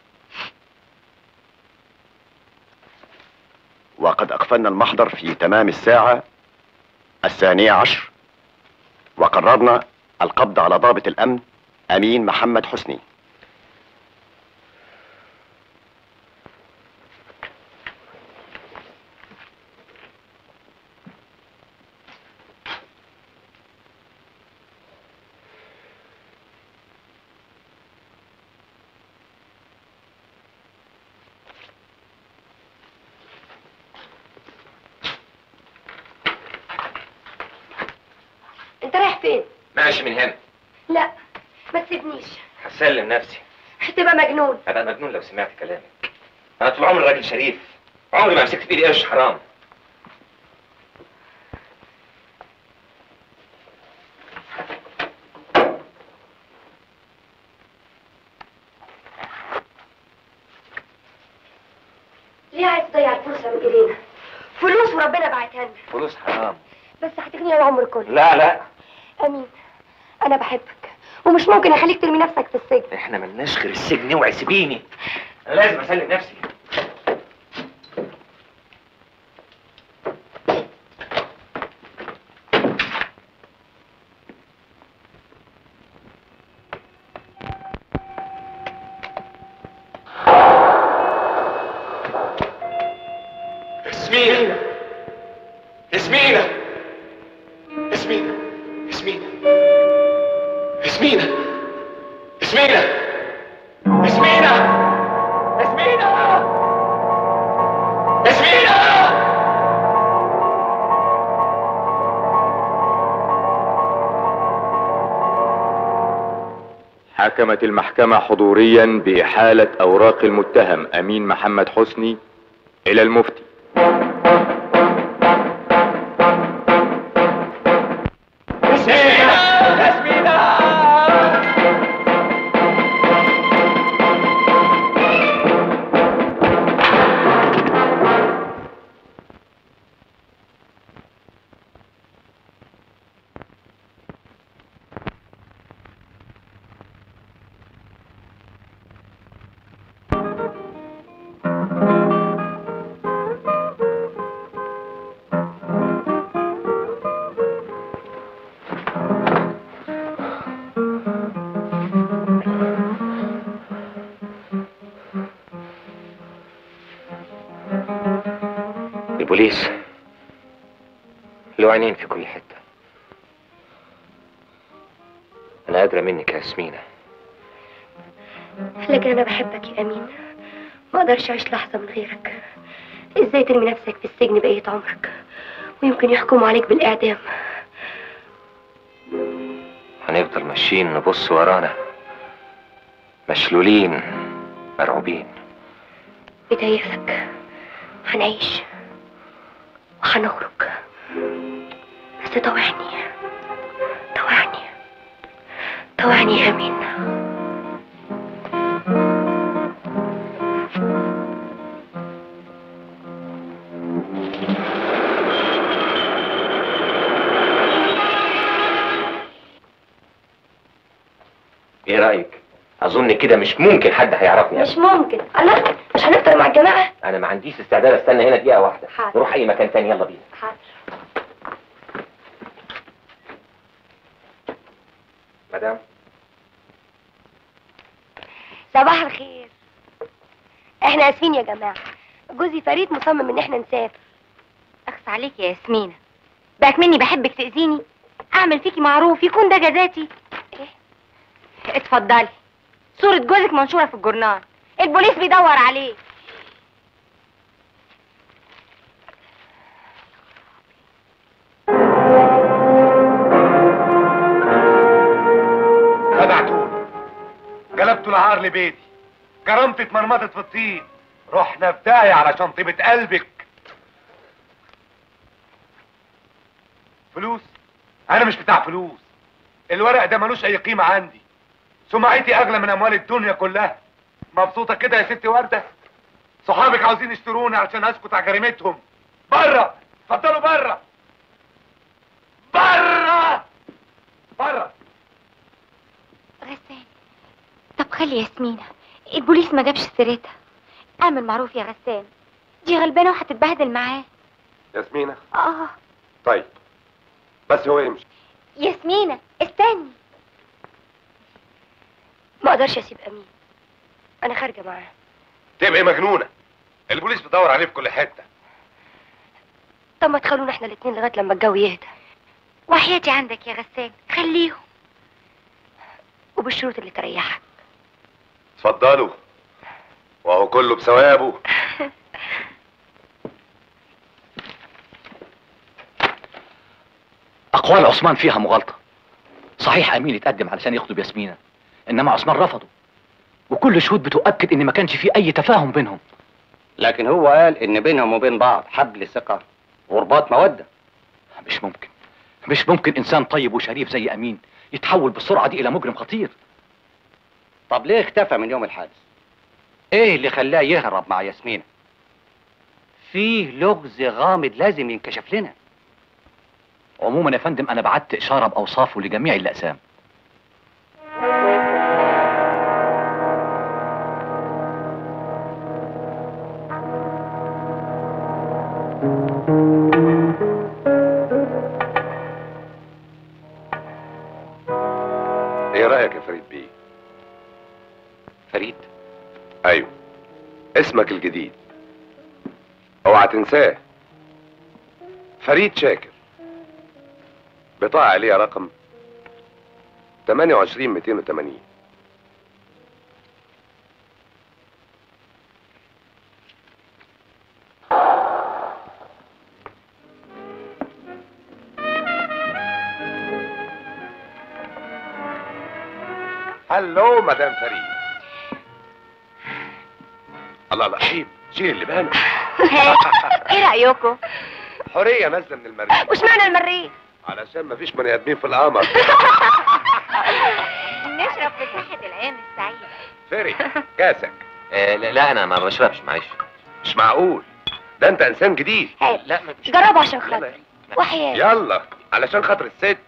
وقد أقفلنا المحضر في تمام الساعة الثانية عشر وقررنا القبض على ضابط الأمن أمين محمد حسني انت رايح فين ماشي من هنا لا ما تسيبنيش هسلم نفسي هتبقى مجنون هبقى مجنون لو سمعت كلامك انا طول عمري راجل شريف عمري ما مسكت في ايدي قرش حرام ليه عايز تضيع الفرصه من ايدينا فلوس وربنا بعتها لنا فلوس حرام بس هتغني العمر كله لا لا امين انا بحبك ومش ممكن اخليك ترمي نفسك في السجن احنا ملناش غير السجن اوعي سيبيني انا لازم اسلم نفسي ياسمينة ياسمينة ياسمينة ياسمينة ياسمينة ياسمينة ياسمينة ياسمينة ياسمينة حكمت المحكمة حضوريا بإحالة أوراق المتهم أمين محمد حسني إلى المفتي ياسمينة ياسمينة البوليس له عينين في كل حتة أنا أدرى منك يا ياسمينة لكن انا بحبك يا امين ما اقدرش اعيش لحظه من غيرك ازاي ترمي نفسك في السجن بقيه عمرك ويمكن يحكموا عليك بالاعدام هنفضل ماشيين نبص ورانا مشلولين مرعوبين بيتهيألك هنعيش وهنخرج بس طوعني طوعني طوعني يا امين إيه رأيك؟ أظن كده مش ممكن حد هيعرفني مش ممكن الله مش هنفطر مع الجماعه أنا ما عنديش استعداد أستنى هنا دقيقة واحدة حاضر. نروح أي مكان تاني يلا بينا حاضر مدام صباح الخير احنا اسفين يا جماعه جوزي فريد مصمم ان احنا نسافر اخس عليك يا ياسمينة بقت مني بحبك تأذيني اعمل فيكي معروف يكون ده جزاتي ايه اتفضلي صورة جوزك منشورة في الجورنال البوليس بيدور عليه خدعتوني قلبتوا العار لبيتي كرامتي اتمرمطت في الطين رحنا في داهية علشان طيبة قلبك فلوس انا مش بتاع فلوس الورق ده ملوش اي قيمة عندي سمعتي اغلى من اموال الدنيا كلها مبسوطة كده يا ستي وردة صحابك عاوزين يشتروني عشان اسكت على جريمتهم بره اتفضلوا بره بره بره غسان طب خلي ياسمينة البوليس ما جابش سيرتها اعمل معروف يا غسان دي غلبانة وهتتبهدل معاه ياسمينة اه طيب بس هو يمشي ياسمينة استني ما اقدرش اسيب امين انا خارجه معاه تبقي مجنونه البوليس بيدور عليه في كل حته طب ما تخلونا احنا الاتنين لغايه لما الجو يهدى وحياتي عندك يا غسان خليهم وبالشروط اللي تريحك اتفضلوا وهو كله بثوابه اقوال عثمان فيها مغالطه صحيح امين اتقدم علشان يخطب ياسمينة انما عثمان رفضه وكل الشهود بتؤكد ان ما كانش في اي تفاهم بينهم لكن هو قال ان بينهم وبين بعض حبل ثقه ورباط موده مش ممكن مش ممكن انسان طيب وشريف زي امين يتحول بالسرعه دي الى مجرم خطير طب ليه اختفى من يوم الحادث ايه اللي خلاه يهرب مع ياسمينة فيه لغز غامض لازم ينكشف لنا عموما يا فندم انا بعت اشاره باوصافه لجميع الاقسام ايه رأيك يا فريد بيه فريد ايوه اسمك الجديد اوعى تنساه فريد شاكر بطاقة عليها رقم 28 280 هلو مدام فريد الله الله شيل شيل اللي بان ايه رايكم حورية نازلة من المريخ وش معنى المريخ علشان مفيش بني ادمين في القمر نشرب في صحة العين السعيدة فري كاسك آه لا, لا انا ما بشربش معلش مش معقول ده انت انسان جديد لا ما فيش جربوا عشان خاطري وحياتي يلا علشان خاطر الست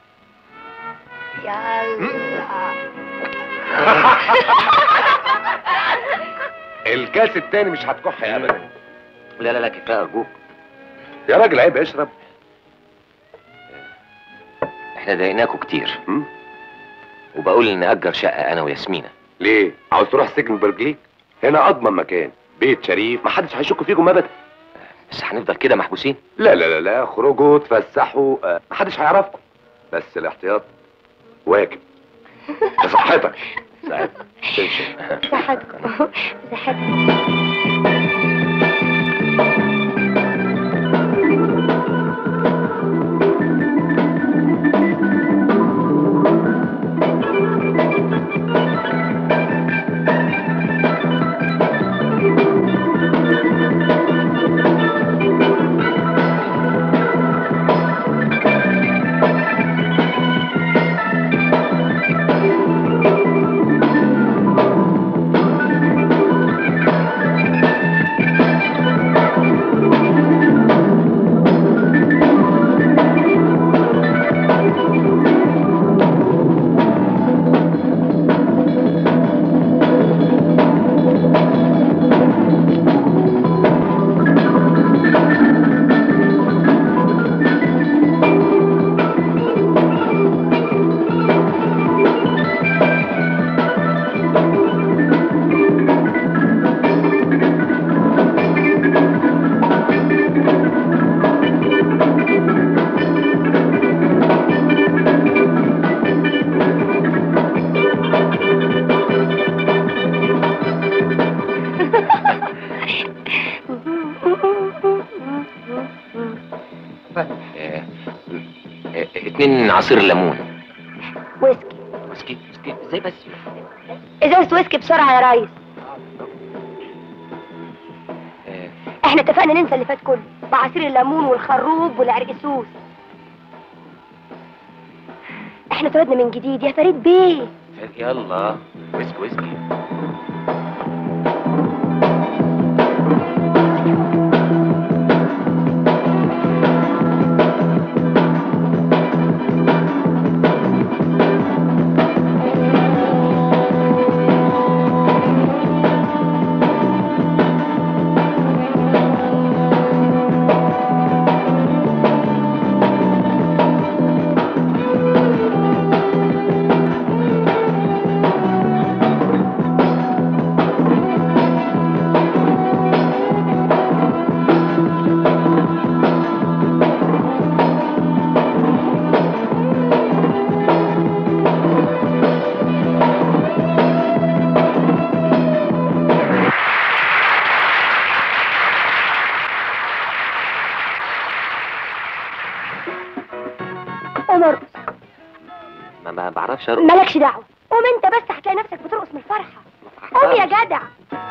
يلا الكاس التاني مش هتكح ابدا لا لا لا كفايه ارجوك يا راجل عيب اشرب احنا ضايقناكوا كتير وبقول ان اجر شقه انا وياسمينة ليه عاوز تروح سجن برجليك هنا اضمن مكان بيت شريف محدش هيشك فيكم ابدا بس هنفضل كده محبوسين لا لا لا لا اخرجوا اتفسحوا آه، محدش هيعرفكم بس الاحتياط واجب لصحتك سعادة تمشي صحتكم صحتكم آه، آه، اتنين عصير ليمون ويسكي ويسكي ويسكي ازاي بس ازازة ويسكي بسرعة يا ريس احنا اتفقنا ننسى اللي فات كله بعصير الليمون والخروب والعرقسوس احنا اتولدنا من جديد يا فريد بيه يلا ويسكي ويسكي قوم ارقص ما, ما بعرفش ارقص مالكش دعوه قوم انت بس هتلاقي نفسك بترقص من الفرحه قوم يا جدع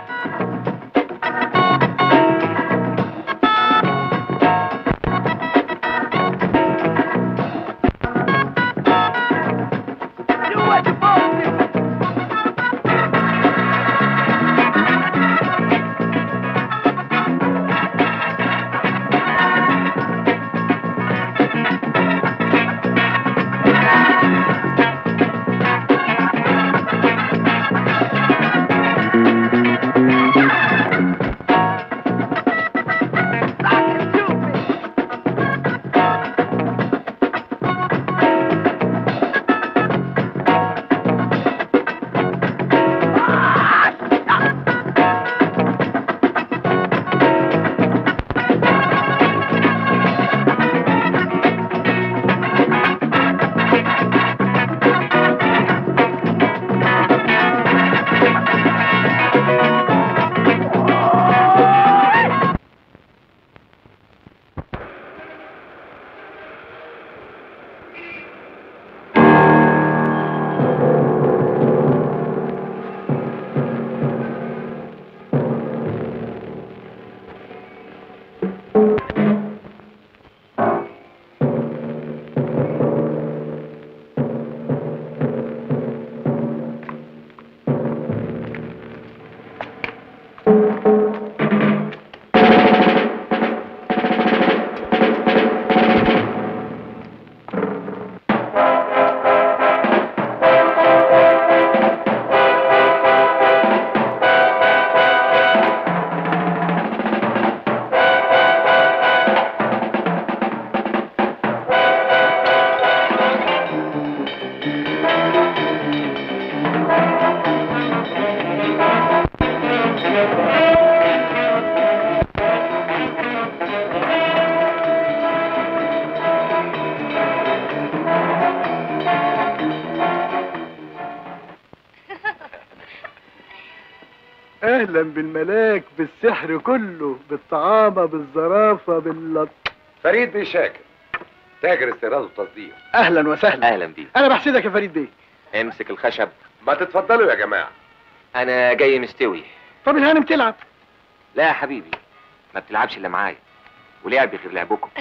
اهلا بالملاك بالسحر كله بالطعامة بالظرافة باللط فريد بيه شاكر تاجر استيراد وتصدير اهلا وسهلا اهلا بيك انا بحسدك يا فريد بيه امسك الخشب ما تتفضلوا يا جماعه انا جاي مستوي طب الهانم تلعب لا يا حبيبي ما بتلعبش الا معايا ولعبي غير لعبكم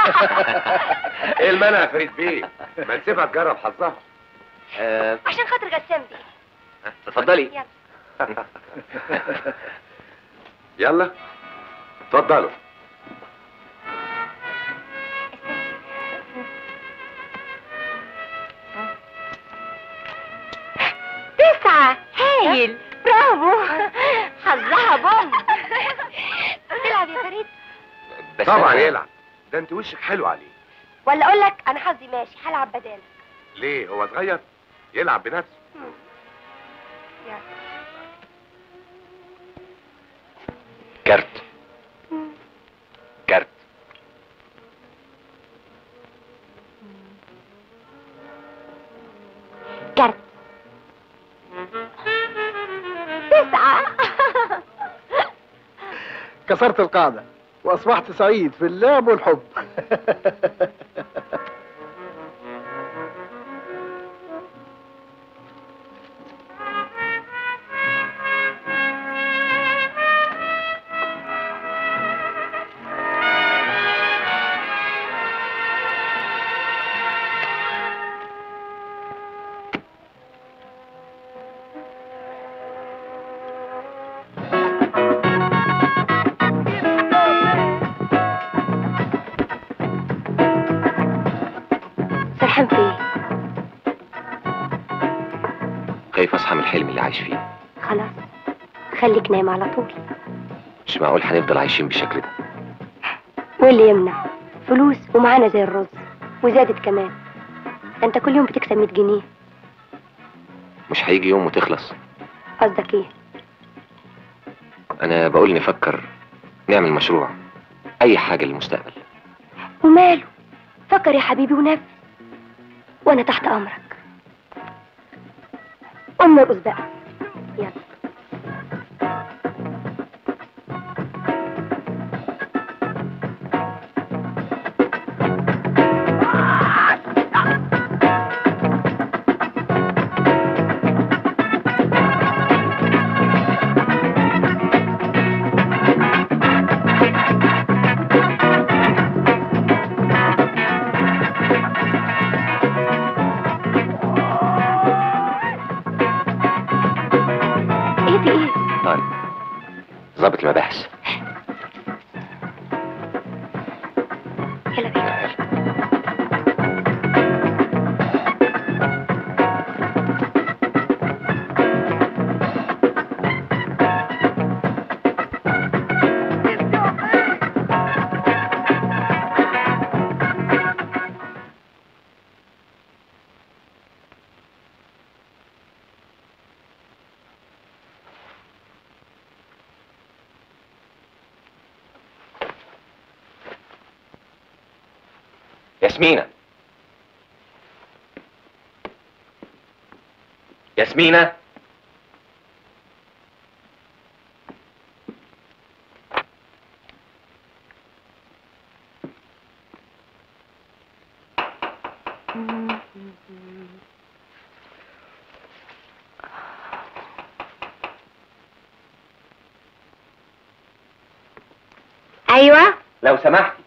ايه المانع يا فريد بيه ما نسيبها تجرب حظها آه، عشان خاطر غسام دي اتفضلي يلا يلا اتفضلوا تسعة هايل برافو حظها بوم تلعب يا فريد بس طبعا أنا- يلعب ده انت وشك حلو عليه ولا اقول لك انا حظي ماشي هلعب بدالك ليه هو صغير يلعب بنفسه يلا كارت كارت كارت تسعة كسرت القاعدة واصبحت سعيد في اللعب والحب سرحان في ايه خايف اصحى من الحلم اللي عايش فيه خلاص خليك نايم على طول مش معقول هنفضل عايشين بالشكل ده واللي يمنع فلوس ومعانا زي الرز وزادت كمان ده انت كل يوم بتكسب 100 جنيه مش هيجي يوم وتخلص قصدك ايه انا بقول نفكر نعمل مشروع اي حاجه للمستقبل وماله فكر يا حبيبي ونفذ وانا تحت امرك قوم نرقص بقى يلا ايه في ايه طيب ظابط المباحث يلا بينا ياسمينة ياسمينة ايوه لو سمحتي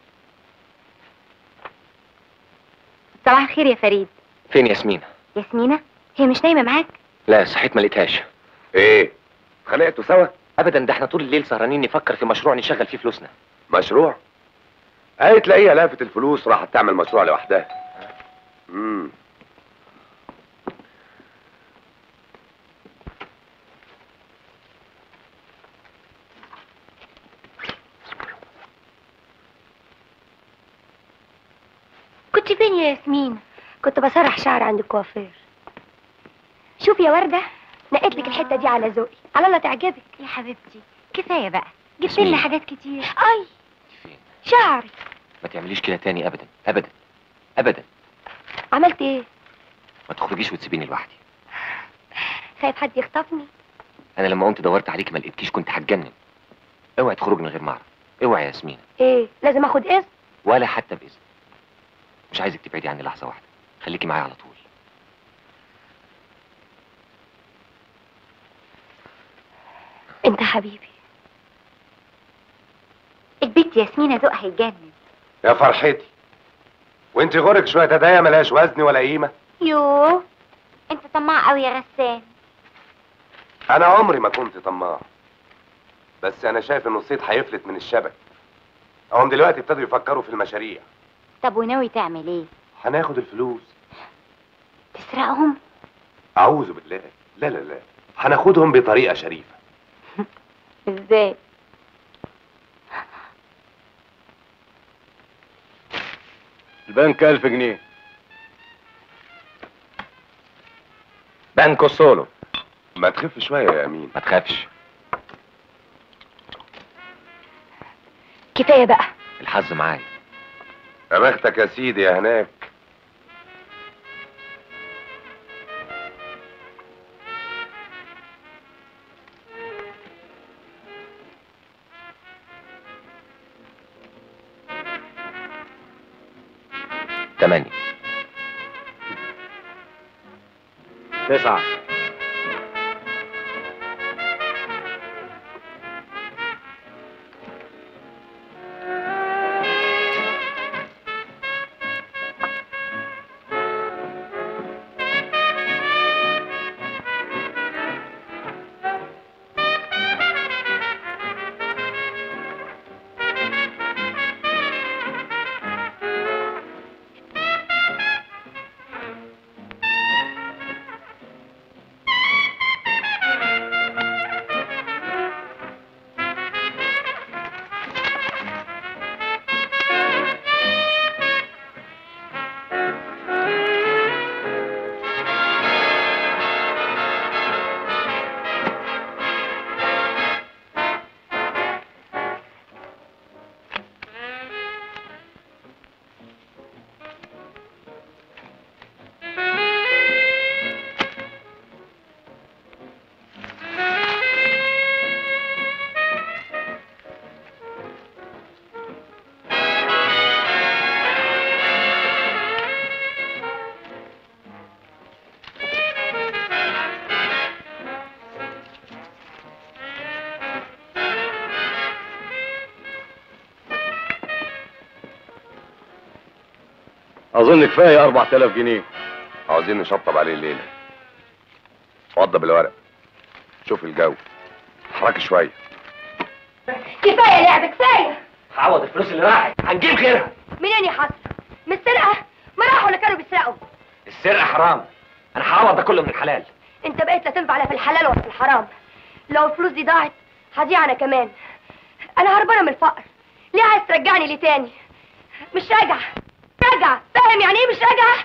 صباح الخير يا فريد فين ياسمينة ياسمينة هي مش نايمه معاك لا صحيت ما لقيتهاش ايه خلقتوا سوا ابدا ده احنا طول الليل سهرانين نفكر في مشروع نشغل فيه فلوسنا مشروع اي تلاقيها لافت الفلوس راحت تعمل مشروع لوحدها امم كنت فين يا ياسمين كنت بسرح شعر عند الكوافير شوف يا وردة نقيت لك الحتة دي على ذوقي على الله تعجبك يا حبيبتي كفايه بقى جبت ياسمين. لنا حاجات كتير اي شعري ما تعمليش كده تاني ابدا ابدا ابدا عملت ايه ما تخرجيش وتسيبيني لوحدي خايف حد يخطفني انا لما قمت دورت عليكي ما لقيتكيش كنت هتجنن اوعي تخرج من غير ما اعرف اوعي يا ياسمين ايه لازم اخد اذن ولا حتى باذن مش عايزك تبعدي عني لحظه واحده خليكي معايا على طول انت حبيبي البنت ياسمينة ذوقها يجنن يا فرحتي وانت غورك شويه هدايا ملهاش وزن ولا قيمه يوه انت طماع قوي يا غسان انا عمري ما كنت طماع بس انا شايف انه الصيد هيفلت من الشبك هم دلوقتي ابتدوا يفكروا في المشاريع طب وناوي تعمل ايه هناخد الفلوس تسرقهم اعوذ بالله لا لا لا هناخدهم بطريقه شريفه ازاي البنك 1000 جنيه بانكو سولو ما تخف شويه يا امين ما تخافش كفاية بقى الحظ معايا يا بختك يا سيدي يا هناك تمانية تسعة اظن كفايه 4000 جنيه عاوزين نشطب عليه الليله اتفضل بالورق شوف الجو حركي شويه كفايه لعب كفايه عوض الفلوس اللي راحت هنجيب غيرها منين يا حسن من السرقه ما راحوا ولا كانوا بيسرقوا السرقه حرام انا هعوض ده كله من الحلال انت بقيت لا تنفع لا في الحلال ولا في الحرام لو الفلوس دي ضاعت هضيع انا كمان انا هربانه من الفقر ليه عايز ترجعني ليه تاني مش راجع راجع فاهم يعني ايه مش راجع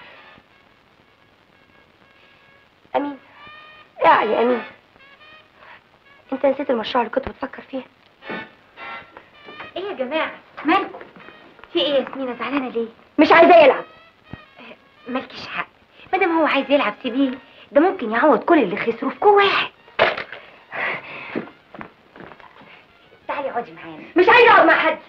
امين اقعد يا امين انت نسيت المشروع اللي كنت بتفكر فيه ايه يا جماعه مالكم في ايه يا ياسمينه زعلانه ليه مش عايزاه يلعب مالكيش حق ما دام هو عايز يلعب سيبيه ده ممكن يعوض كل اللي خسره في كو واحد تعالي اقعدي معانا مش عايزه اقعد مع حد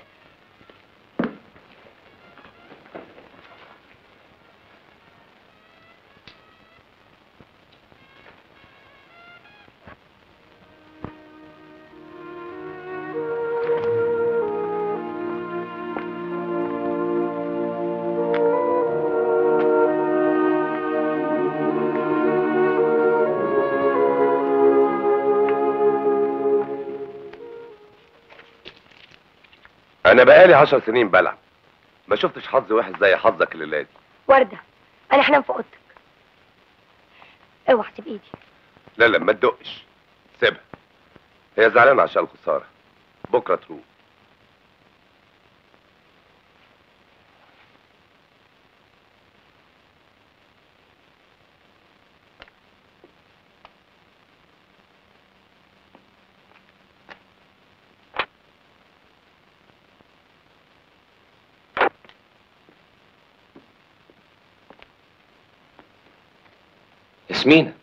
انا بقالي عشر سنين بلعب ما شفتش حظ وحش زي حظك الليله دي ورده انا هنام في اوضتك اوعى تسيب ايدي لا لا ما تدقش سيبها هي زعلانه عشان الخساره بكره تروح ياسمينة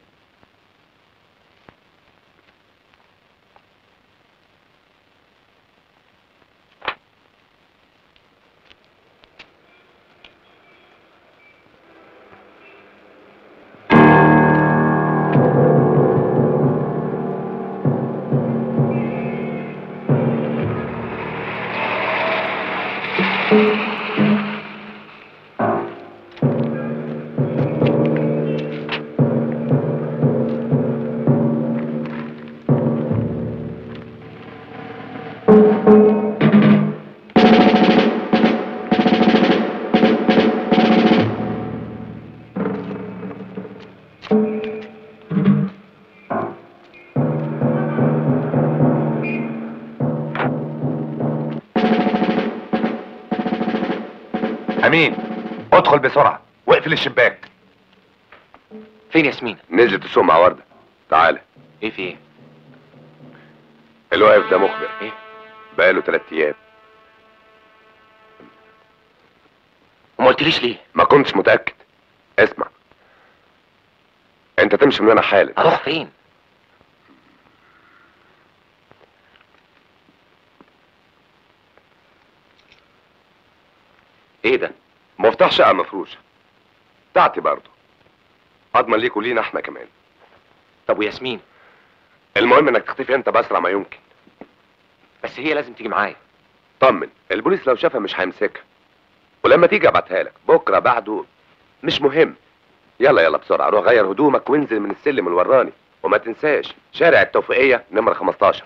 امين ادخل بسرعه واقفل الشباك فين ياسمينة نزلت السوق مع ورده تعالى ايه في ايه اللي واقف ده مخبر ايه بقاله ثلاث ايام وما قلتليش ليه ما كنتش متاكد اسمع انت تمشي من هنا حالا اروح فين ايه ده مفتاح شقه مفروشه بتاعتي برضه اضمن ليك ولينا احنا كمان طب وياسمين المهم انك تختفي انت باسرع ما يمكن بس هي لازم تيجي معايا طمن البوليس لو شافها مش هيمسكها ولما تيجي ابعتها لك بكره بعده مش مهم يلا يلا بسرعه روح غير هدومك وانزل من السلم الوراني وما تنساش شارع التوفيقيه نمره 15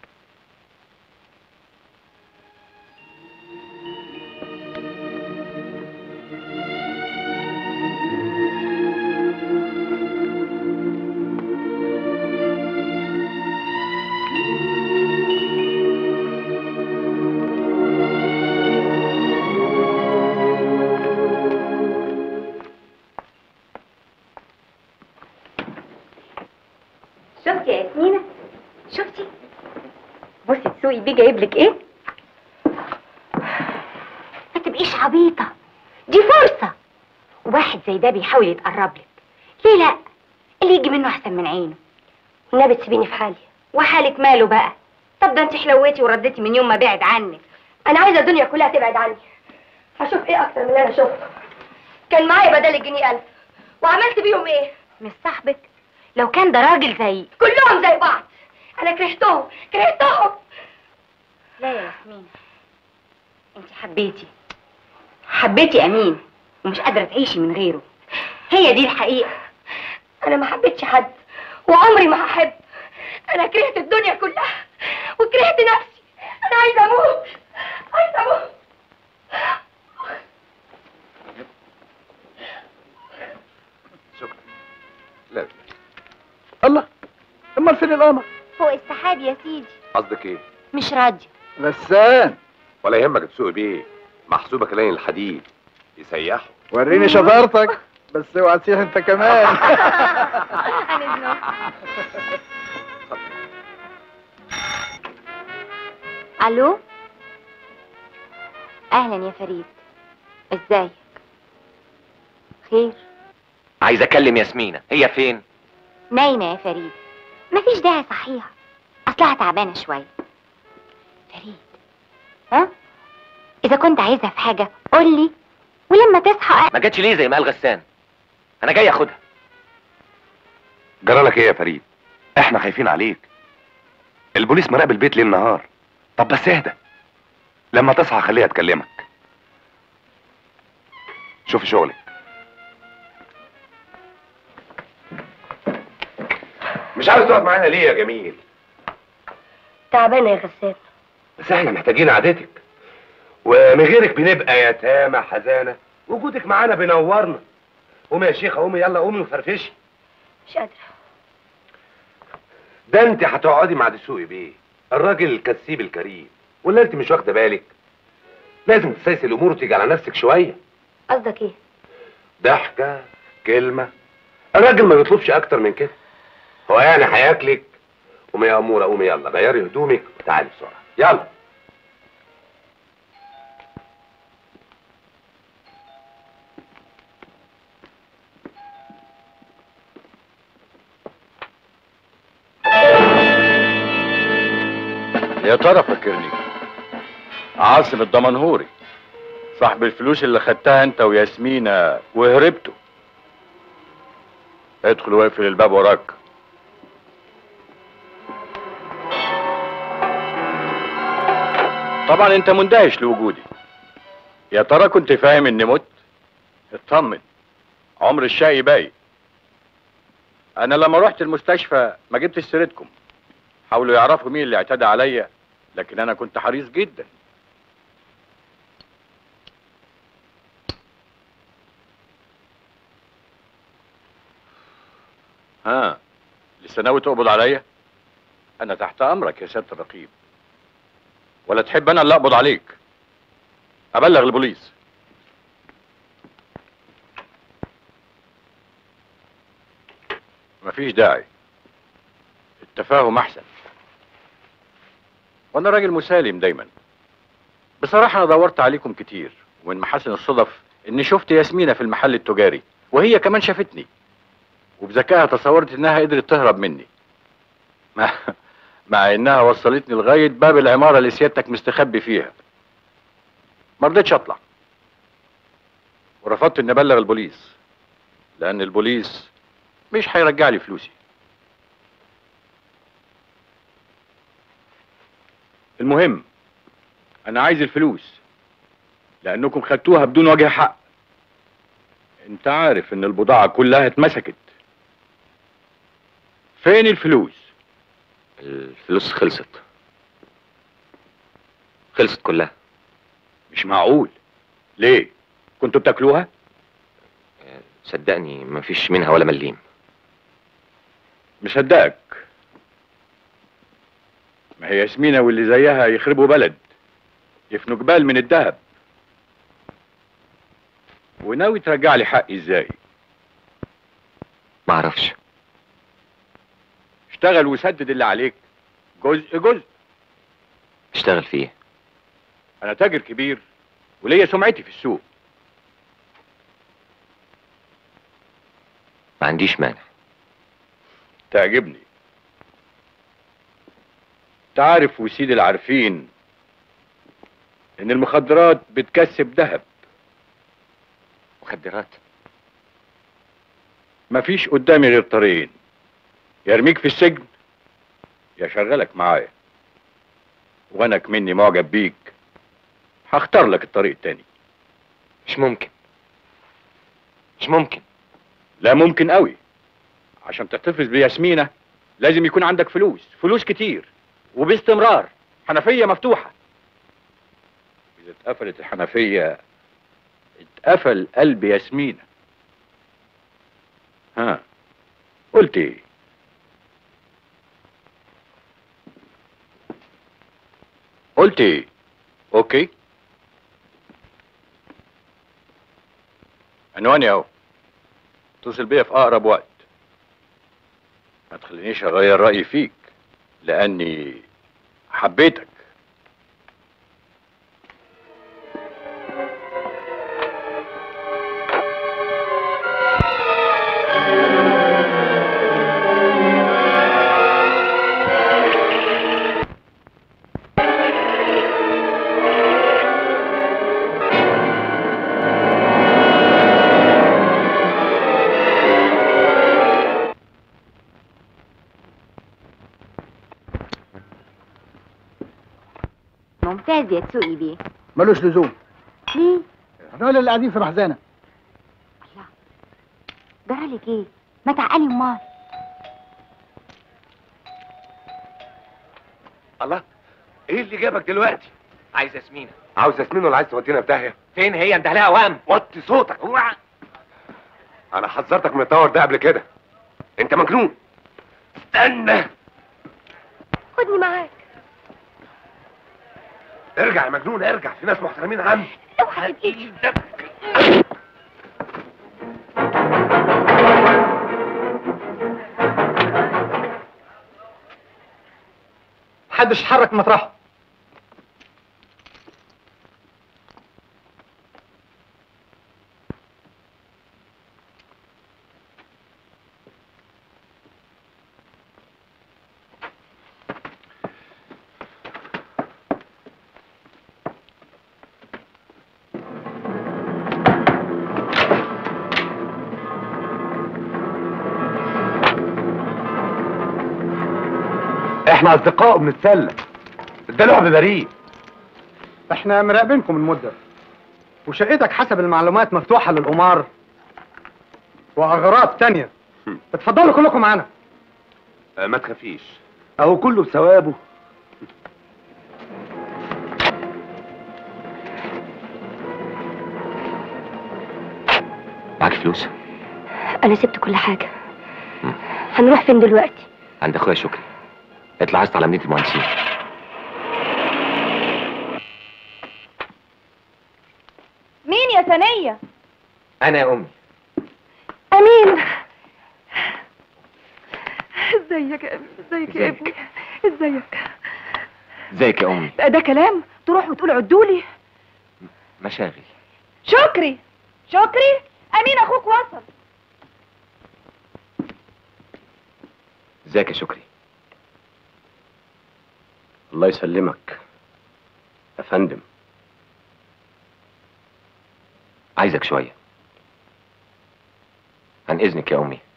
شفتي يا ياسمينة شفتي بصي تسوقي بيه جايب لك ايه ما تبقيش عبيطة دي فرصة واحد زي ده بيحاول يتقرب لك ليه لا اللي يجي منه احسن من عينه والنبي تسيبيني في حالي وحالك ماله بقى طب ده انت حلوتي ورديتي من يوم ما بعد عنك انا عايزه الدنيا كلها تبعد عني هشوف ايه اكتر من اللي انا شفته كان معايا بدل الجنيه ألف وعملت بيهم ايه مش صاحبك لو كان ده راجل زي كلهم زي بعض انا كرهتهم كرهتهم لا يا ياسمين انت حبيتي حبيتي امين ومش قادرة تعيشي من غيره هي دي الحقيقة انا ما حبيتش حد وعمري ما هحب انا كرهت الدنيا كلها وكرهت نفسي انا عايزه اموت عايزه اموت لا الله امال فين القمر فوق السحاب يا سيدي قصدك ايه مش راضية غسان ولا يهمك تسوق بيه محسوبك لين الحديد يسيحوا وريني شطارتك بس اوعى تسيح انت كمان الو اهلا يا فريد ازيك خير عايز اكلم ياسمينة هي فين نايمة يا فريد مفيش داعي صحيح اصلها تعبانة شوية فريد ها اذا كنت عايزها في حاجة قولي ولما تصحى ما جاتش ليه زي ما قال غسان انا جاي اخدها جرالك ايه يا فريد احنا خايفين عليك البوليس مراقب البيت ليل نهار طب بس اهدى لما تصحى خليها تكلمك شوفي شغلك مش عاوز تقعد معانا ليه يا جميل تعبانه يا غسان بس احنا محتاجين قعدتك ومن غيرك بنبقى يتامى حزانه وجودك معانا بينورنا قومي يا شيخه قومي يلا قومي وفرفشي مش قادره ده انت هتقعدي مع دسوقي بيه الراجل الكسيب الكريم ولا انت مش واخده بالك لازم تسيسي الامور وتيجي على نفسك شويه قصدك ايه ضحكه كلمه الراجل ما بيطلبش اكتر من كده هو يعني هياكلك قومي يا اموره قومي يلا غيري هدومك وتعالي بسرعه يلا يا ترى فاكرني عاصم الدمنهوري صاحب الفلوس اللي خدتها انت وياسمينة وهربتوا ادخل واقفل الباب وراك طبعا انت مندهش لوجودي يا ترى كنت فاهم اني مت اطمن عمر الشقي باقي انا لما رحت المستشفى ما جبتش سيرتكم حاولوا يعرفوا مين اللي اعتدى عليا لكن انا كنت حريص جدا ها لسه ناوي تقبض عليا انا تحت امرك يا سياده الرقيب ولا تحب انا اللي اقبض عليك ابلغ البوليس مفيش داعي التفاهم احسن وانا راجل مسالم دايما بصراحة انا دورت عليكم كتير ومن محاسن الصدف اني شفت ياسمينة في المحل التجاري وهي كمان شافتني وبذكائها تصورت انها قدرت تهرب مني مع, مع انها وصلتني لغاية باب العمارة اللي سيادتك مستخبي فيها ما رضيتش اطلع ورفضت اني ابلغ البوليس لان البوليس مش هيرجع لي فلوسي المهم انا عايز الفلوس لانكم خدتوها بدون وجه حق انت عارف ان البضاعة كلها اتمسكت فين الفلوس الفلوس خلصت خلصت كلها مش معقول ليه كنتوا بتاكلوها صدقني مفيش منها ولا مليم مصدقك ما هي ياسمينة واللي زيها يخربوا بلد يفنوا جبال من الذهب وناوي ترجع لي حقي ازاي ما اعرفش اشتغل وسدد اللي عليك جزء جزء اشتغل فيه انا تاجر كبير وليا سمعتي في السوق ما عنديش مانع تعجبني تعرف وسيد العارفين ان المخدرات بتكسب ذهب مخدرات مفيش قدامي غير طريقين يرميك في السجن يا شغلك معايا وانا كمني معجب بيك هختار لك الطريق التاني مش ممكن مش ممكن لا ممكن قوي عشان تحتفظ بياسمينة لازم يكون عندك فلوس فلوس كتير وباستمرار حنفية مفتوحة إذا اتقفلت الحنفية اتقفل قلب ياسمينة ها قلت ايه قلت ايه اوكي عنواني اهو اتصل بيا في اقرب وقت ما تخلينيش اغير رايي فيك لاني حبيتك ممتاز يا تسوقي بيه ملوش لزوم ليه احنا اللي قاعدين في محزنه جرالك ايه ما تعقلي امال الله ايه اللي جابك دلوقتي عايز ياسمينة عاوز ياسمين ولا عايز تودينا في داهيه فين هي انت لها وهم وطي صوتك اوعى انا حذرتك من الطور ده قبل كده انت مجنون استنى خدني معاك ارجع يا مجنون ارجع في ناس محترمين عم اوعى تجيب محدش اتحرك من مطرحه احنا اصدقاء وبنتسلى ده لعب بريء احنا مراقبينكم من مده وشقتك حسب المعلومات مفتوحه للقمار واغراض تانية اتفضلوا كلكم معانا آه، ما تخافيش اهو كله بثوابه معاك فلوس انا سبت كل حاجه هنروح فين دلوقتي عند اخويا شكري اطلع عايز على مدينة المهندسين مين يا ثانية انا يا امي امين ازيك يا ابني ازيك يا ابني ازيك ازيك يا امي بقى ده كلام تروح وتقول عدولي مشاغل شكري شكري امين اخوك وصل ازيك يا شكري الله يسلمك يا فندم عايزك شوية عن اذنك يا امي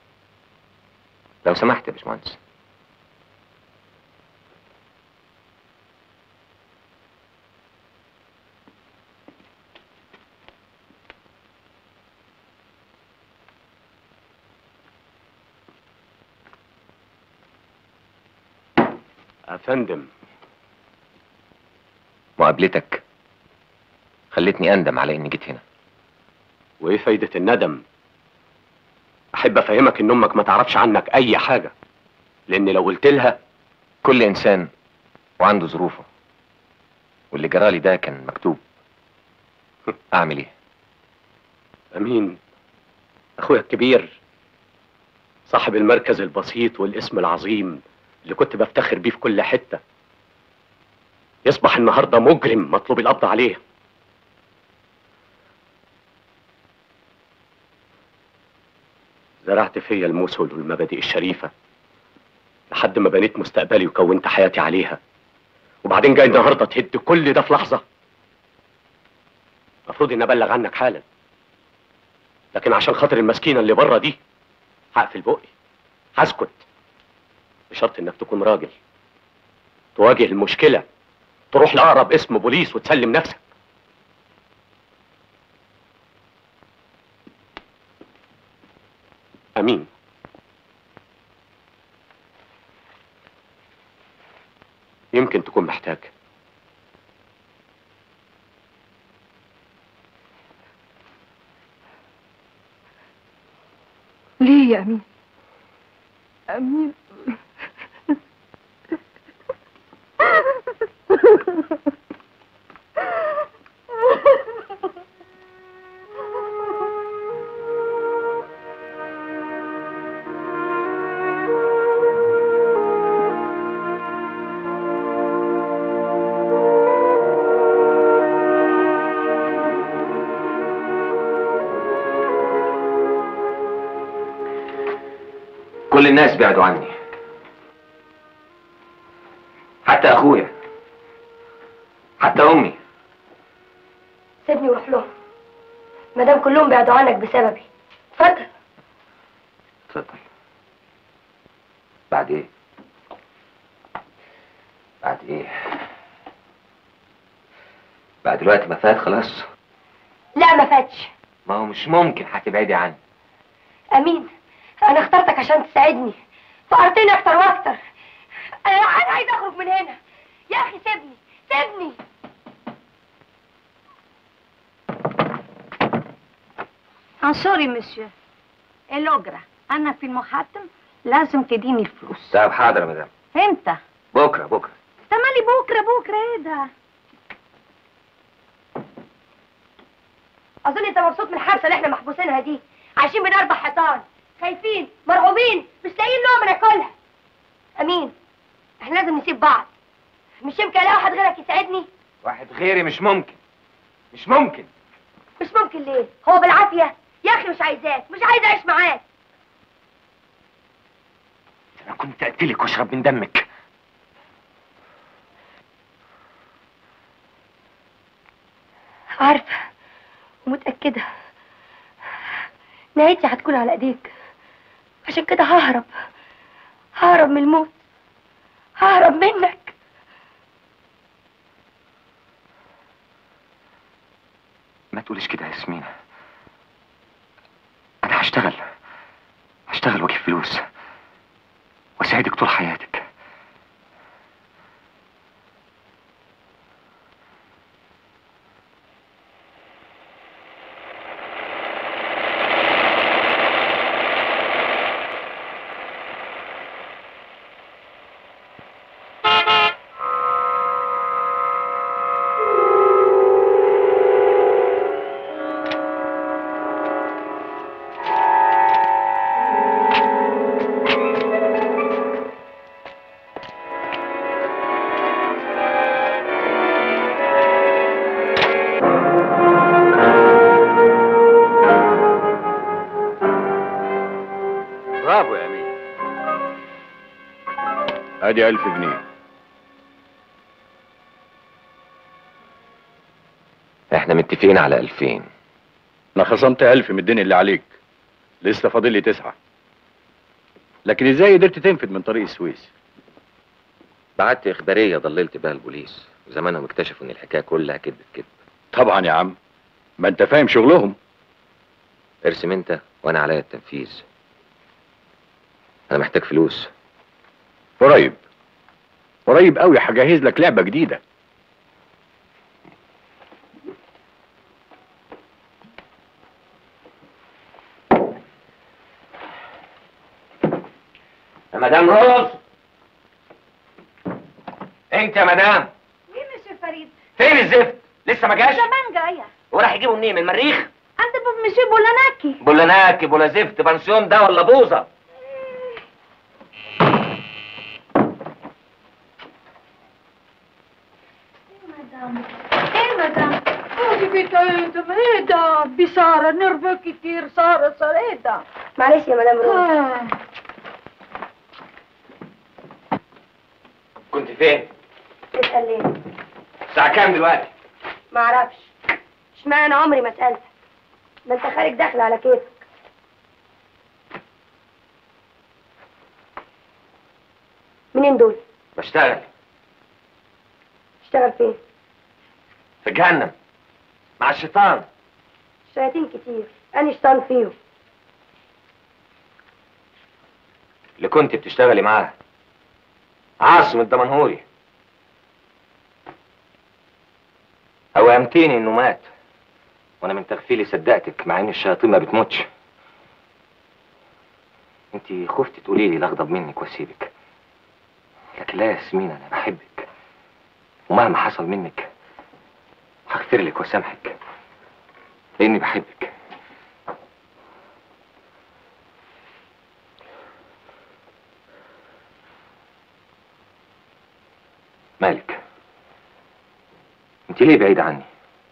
لو سمحت يا باشمهندس يا فندم مقابلتك خلتني اندم على اني جيت هنا وايه فايدة الندم احب افهمك ان امك ما تعرفش عنك اي حاجة لان لو قلت لها كل انسان وعنده ظروفه واللي جرالي ده كان مكتوب اعمل ايه امين اخويا الكبير صاحب المركز البسيط والاسم العظيم اللي كنت بفتخر بيه في كل حتة يصبح النهاردة مجرم مطلوب القبض عليه زرعت فيا المثل والمبادئ الشريفة لحد ما بنيت مستقبلي وكونت حياتي عليها وبعدين جاي النهارده تهد كل ده في لحظة المفروض اني ابلغ عنك حالا لكن عشان خاطر المسكينة اللي بره دي هقفل بقي هسكت بشرط انك تكون راجل تواجه المشكلة تروح لأقرب اسم بوليس وتسلم نفسك امين يمكن تكون محتاج ليه يا أمين أمين كل الناس بعدوا عني حتى اخويا حتى امي سيبني وروح لهم مادام كلهم بعدوا عنك بسببي اتفضل اتفضل بعد ايه بعد ايه بعد الوقت ما فات خلاص لا ما فاتش ما هو مش ممكن هتبعدي عني امين انا اخترتك عشان تساعدني فقرتني اكتر واكتر انا انا عايز اخرج من هنا يا اخي سيبني سيبني اه سوري مسيو الاجره انا في المحاكم لازم تديني الفلوس طب حاضر يا مدام امتى بكره بكره تمالي بكره بكره ايه ده اظن انت مبسوط من الحبسه اللي احنا محبوسينها دي عايشين بين اربع حيطان خايفين مرعوبين مش لاقيين لقمه ناكلها امين احنا لازم نسيب بعض مش يمكن الاقي واحد غيرك يساعدني واحد غيري مش ممكن مش ممكن مش ممكن ليه هو بالعافيه يا اخي مش عايزاك مش عايز اعيش معاك انا كنت اقتلك واشرب من دمك عارفه ومتاكده نهايتي هتكون على ايديك عشان كده ههرب ههرب من الموت ههرب منك ما تقوليش كده يا ياسمينة انا هشتغل هشتغل واجيب فلوس واساعدك طول حياتك برافو يا امين ادي ألف جنيه احنا متفقين على ألفين انا خصمت ألف من الدين اللي عليك لسه فاضل لي تسعة لكن ازاي قدرت تنفذ من طريق السويس بعت إخبارية ضللت بها البوليس وزمانهم اكتشفوا إن الحكاية كلها كذب كذب طبعا يا عم ما انت فاهم شغلهم ارسم انت وانا عليا التنفيذ انا محتاج فلوس قريب قريب قوي هجهز لك لعبة جديدة يا مدام روز انت يا مدام مين مسيو فريد فين الزفت لسه ما جاش زمان جايه وراح يجيبوا منين من المريخ عند باب مسيو بولاناكي بولا ناكب ولا زفت بنسيون ده ولا بوظه ايه مدام هذه بيت ايدم ايه ده بسارة نرفة كتير سارة سارة ايه ده معلش يا مدام روز آه. كنت فين تسال ليه الساعه كام دلوقتي ما اعرفش اشمعنى انا عمري ما سالتك ده انت خارج داخل على كيفك منين دول بشتغل اشتغل فين في جهنم مع الشيطان شياطين كتير انا شيطان فيهم اللي كنت بتشتغلي معاه عاصم الدمنهوري اوهمتيني انه مات وانا من تغفيلي صدقتك مع ان الشياطين ما بتموتش انت خفتي تقولي لي لا اغضب منك واسيبك لكن لا يا ياسمين انا بحبك ومهما حصل منك هغفر لك واسامحك لاني بحبك مالك انت ليه بعيدة عني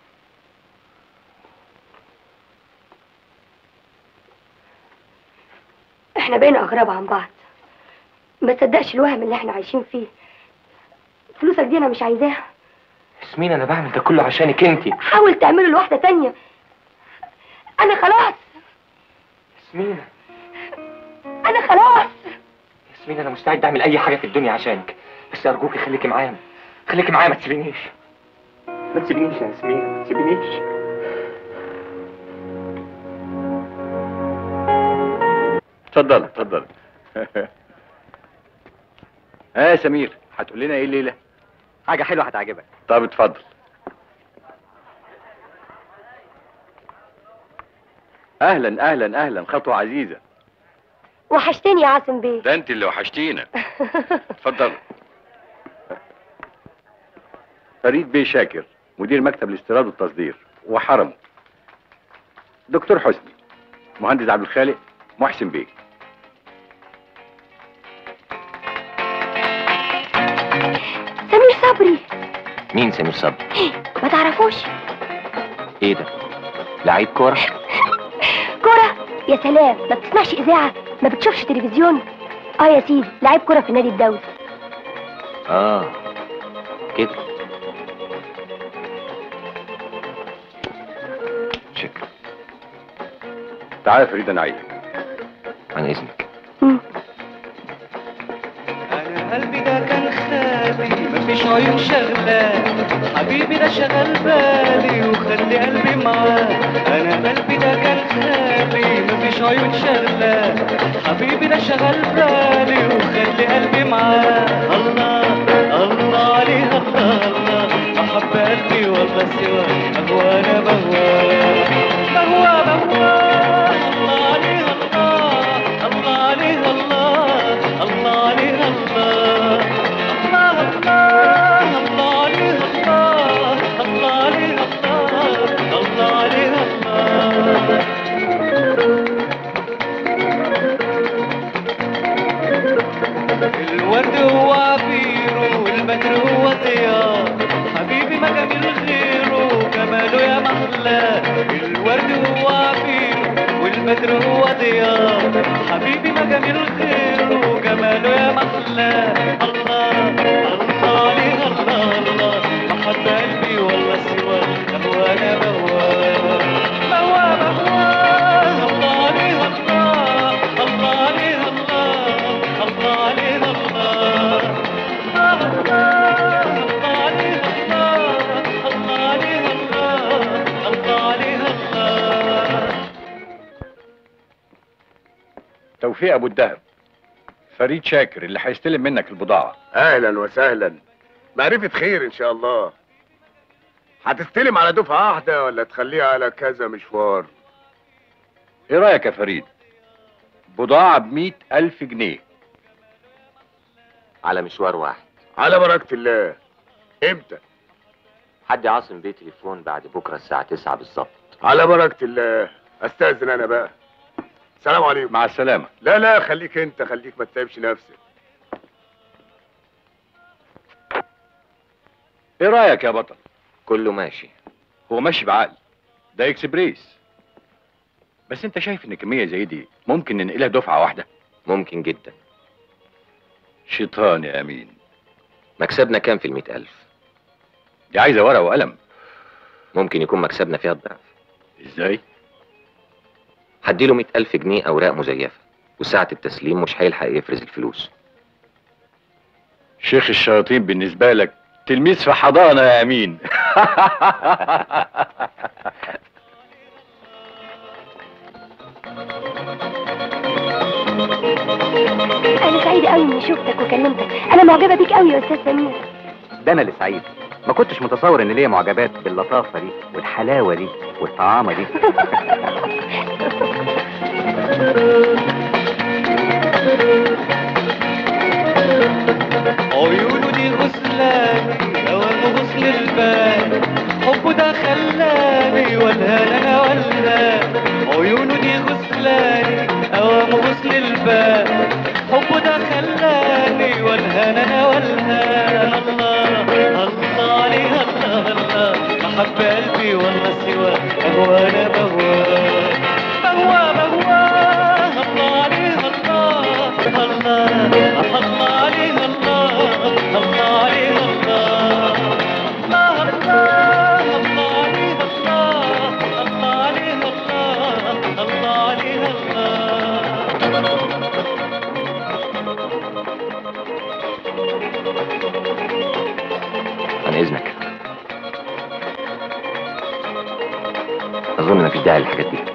احنا بقينا اغراب عن بعض ما تصدقش الوهم اللي احنا عايشين فيه فلوسك دي انا مش عايزاها ياسمين انا بعمل ده كله عشانك انت حاول تعمله لواحدة تانية انا خلاص ياسمين انا خلاص ياسمين انا مستعد اعمل اي حاجه في الدنيا عشانك بس ارجوكي خليكي معايا خليكي معايا ما تسيبينيش ما تسيبينيش يا ياسمين ما تسيبينيش اتفضل اتفضل ها يا سمير هتقول لنا ايه الليله حاجه حلوه هتعجبك طب اتفضل اهلا اهلا اهلا خطوه عزيزه وحشتني يا عاصم بيه ده انت اللي وحشتينا اتفضل فريد بيه شاكر مدير مكتب الاستيراد والتصدير وحرمه دكتور حسني مهندس عبد الخالق محسن بيه سمير صبري مين سمير صبري ما تعرفوش ايه ده لعيب كوره كرة يا سلام ما بتسمعش اذاعة ما بتشوفش تلفزيون اه يا سيدي لعيب كرة في النادي الدولي اه كده شكرا تعالى يا فريد انا عايزك عن اذنك قلبي ده كان خالي مفيش عيون شغلة حبيبي ده شغل بالي وخلي قلبي معاه انا قلبي ده كان خالي مفيش عيون شغلة حبيبي ده شغل بالي وخلي قلبي معاه الله الله عليه الله الله احب قلبي والله سوا اهوى انا بهواه بهواه بهواه الله عليه الله الله عليه الله الله عليه الله الله الله الله عليه الله الله عليه الله الله عليه الله الورد هو عبيره والبدر هو ضياء حبيبي ما جميل غيره جماله يا محلى الورد هو عبيره والبدر هو ضياء حبيبي ما جميل غيره جماله يا محلى الله الله عليه الله الله محب قلبي والله سوى هو انا بهواه بهواه بهواه الله عليه الله الله عليه الله الله عليه الله الله الله الله عليه الله الله عليه الله الله عليه الله توفيق ابو الدهب فريد شاكر اللي هيستلم منك البضاعه اهلا وسهلا معرفة خير ان شاء الله هتستلم على دفعة واحدة ولا تخليها على كذا مشوار ايه رايك يا فريد بضاعه ب ألف جنيه على مشوار واحد على بركة الله امتى حد عاصم بيه تليفون بعد بكره الساعه 9 بالظبط على بركة الله استاذن انا بقى سلام عليكم مع السلامة لا لا خليك انت خليك ما تتعبش نفسك ايه رايك يا بطل كله ماشي هو ماشي بعقل ده اكسبريس بس انت شايف ان كميه زي دي ممكن ننقلها دفعه واحده ممكن جدا شيطان يا امين مكسبنا كام في المئة ألف دي عايزه ورقه وقلم ممكن يكون مكسبنا فيها الضعف ازاي هديله مئة ألف جنيه أوراق مزيفة وساعة التسليم مش هيلحق يفرز الفلوس شيخ الشياطين بالنسبه لك تلميذ في حضانه يا امين سعيدة قوي اني شفتك وكلمتك انا معجبة بيك قوي يا استاذ سمير ده انا اللي سعيد ما كنتش متصور ان ليا معجبات باللطافه دي والحلاوه دي والطعامه دي عيونه دي غسلاني اوام غسل البال حبه ده خلاني والهان انا والهان عيونه دي غسلاني اوام غسل البال حبه ده خلاني والهان انا والهان الله الله عليه الله الله محب قلبي والله سوى اهوانا بهواه بهواه بهواه الله عليه الله الله الله عليه الله الله عليه الله الله الله الله عليه الله الله عليه الله الله عليه عن اذنك اظن ما في داعي للحاجات دي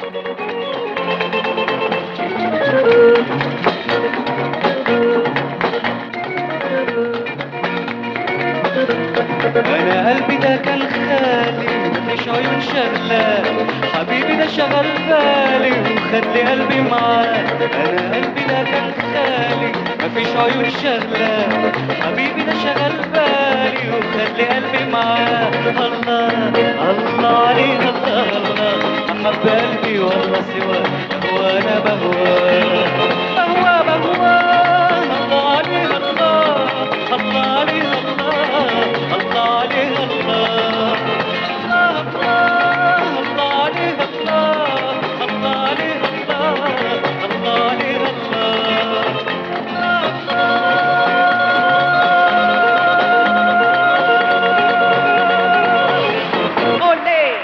انا قلبي ده كان خالي مفيش عيون شغلة حبيبي ده شغل بالي وخلي قلبي معاه انا قلبي ده كان خالي مفيش عيون شغلة حبيبي ده شغل بالي وخلي قلبي معاه الله الله عليه الله الله احب قلبي والله سواه وانا بهواه بهواه بهواه الله عليه الله الله عليه الله الله عليه الله الله الله الله عليه الله الله عليه الله الله عليه الله Olé!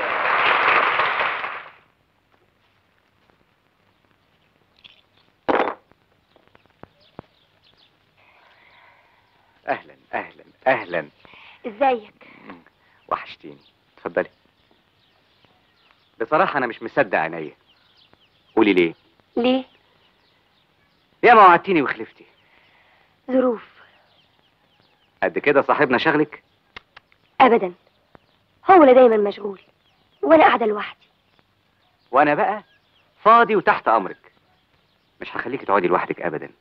اهلا اهلا اهلا ازيك وحشتيني اتفضلي بصراحه انا مش مصدق عينيا قولي ليه ليه يا ما وعدتيني وخلفتي ظروف قد كده صاحبنا شغلك ابدا هو اللي دايما مشغول وانا قاعده لوحدي وانا بقى فاضي وتحت امرك مش هخليكي تقعدي لوحدك ابدا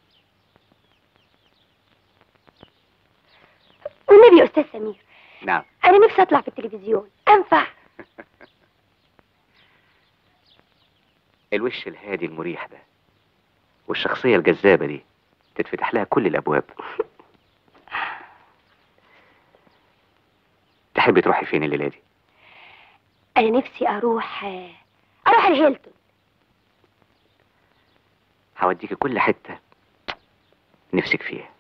والنبي يا استاذ سمير نعم انا نفسي اطلع في التلفزيون انفع الوش الهادي المريح ده والشخصيه الجذابه دي تتفتح لها كل الابواب تحبي تروحي فين الليله دي انا نفسي اروح اروح الهيلتون هوديكي كل حته نفسك فيها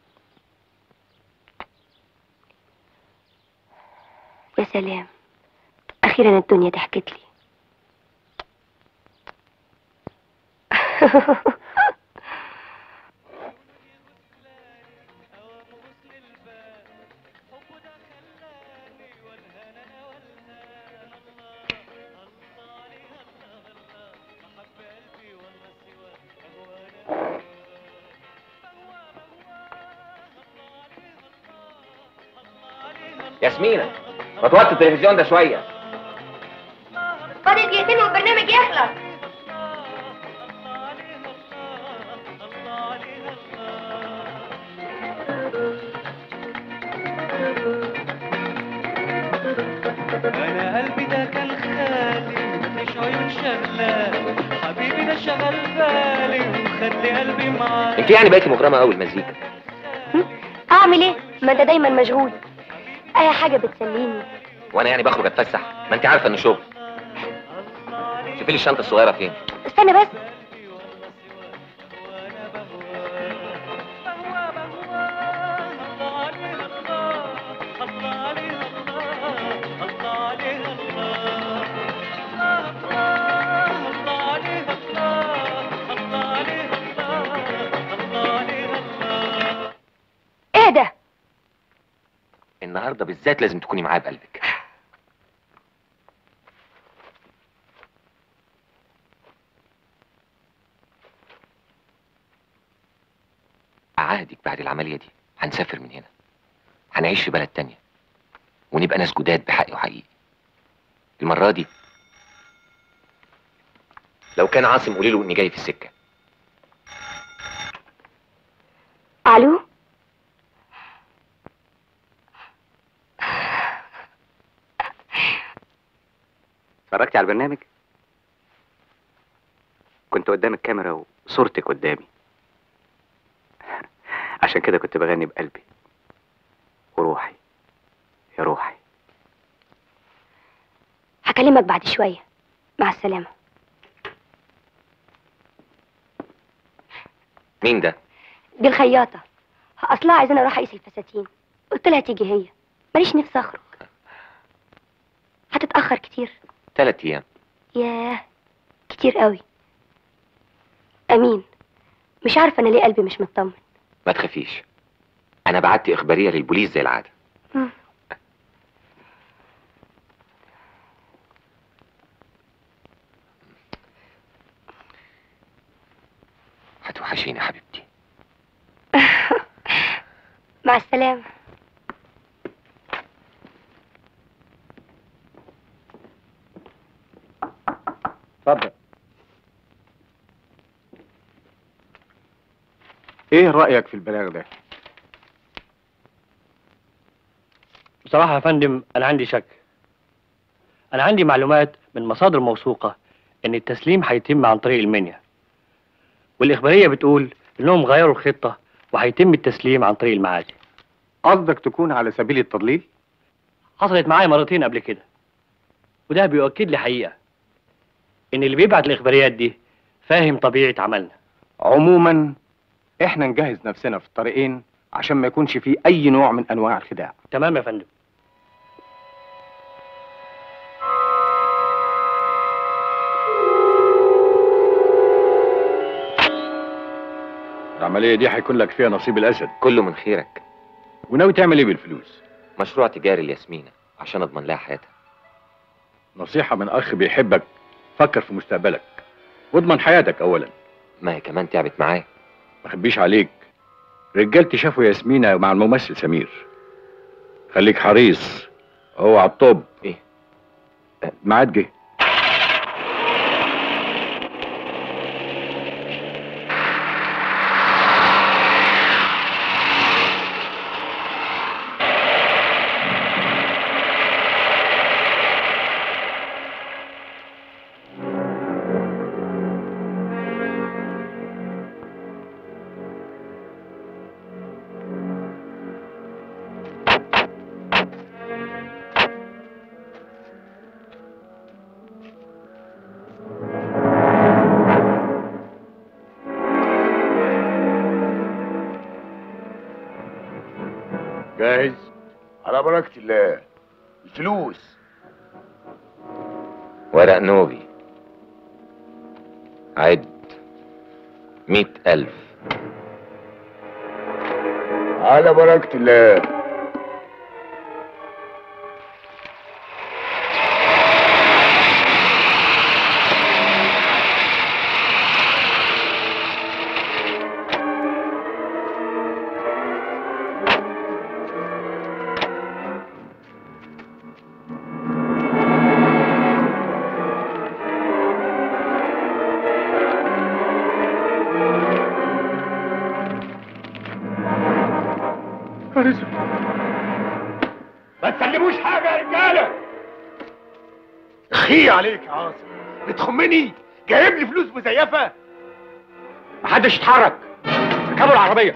يا سلام اخيرا الدنيا ضحكت لي ياسمينة ما توطي التلفزيون ده شوية فاضل دقيقتين والبرنامج يخلص انا قلبي ده كان خالي مفيش عيون شغلة حبيبي ده شغل بالي وخلي قلبي معاه انت يعني بقيتي مغرمة قوي المزيكا اعمل ايه ما انت دايما مشغول اي حاجه بتسليني وانا يعني بخرج اتفسح ما انت عارفة انه شغل شوفي لي الشنطة الصغيرة فين استنى بس ايه ده النهاردة بالذات لازم تكوني معايا بقلبك عهدك بعد العملية دي هنسافر من هنا هنعيش في بلد تانية ونبقى ناس جداد بحق وحقيقي المرة دي لو كان عاصم قولي له اني جاي في السكة الو اتفرجتي على البرنامج كنت قدام الكاميرا وصورتك قدامي عشان كده كنت بغني بقلبي وروحي يا روحي هكلمك بعد شوية مع السلامة مين ده دي الخياطة أصلها عايزاني أروح أقيس الفساتين قلت لها تيجي هي ماليش نفسي أخرج هتتأخر كتير تلات ايام ياه كتير قوي أمين مش عارفة أنا ليه قلبي مش مطمن ما تخافيش انا بعت اخبارية للبوليس زي العادة مم. هتوحشيني يا حبيبتي مع السلامة اتفضل ايه رأيك في البلاغ ده؟ بصراحة يا فندم أنا عندي شك أنا عندي معلومات من مصادر موثوقة إن التسليم هيتم عن طريق المنيا والإخبارية بتقول إنهم غيروا الخطة وهيتم التسليم عن طريق المعادي قصدك تكون على سبيل التضليل؟ حصلت معايا مرتين قبل كده وده بيؤكد لي حقيقة إن اللي بيبعت الإخباريات دي فاهم طبيعة عملنا عموما احنا نجهز نفسنا في الطريقين عشان ما يكونش فيه اي نوع من انواع الخداع تمام يا فندم العملية دي هيكون لك فيها نصيب الأسد كله من خيرك وناوي تعمل ايه بالفلوس؟ مشروع تجاري لياسمينة عشان اضمن لها حياتها نصيحة من أخ بيحبك فكر في مستقبلك واضمن حياتك أولا ما هي كمان تعبت معايا ما خبيش عليك رجالتي شافوا ياسمينة مع الممثل سمير خليك حريص هو على الطب ايه الميعاد جه جاهز على بركة الله الفلوس ورق نوبي عد مئة ألف على بركة الله ما تسلموش حاجة يا رجالة خي عليك يا عاصم بتخمني جايب لي فلوس مزيفة محدش يتحرك ركبوا العربية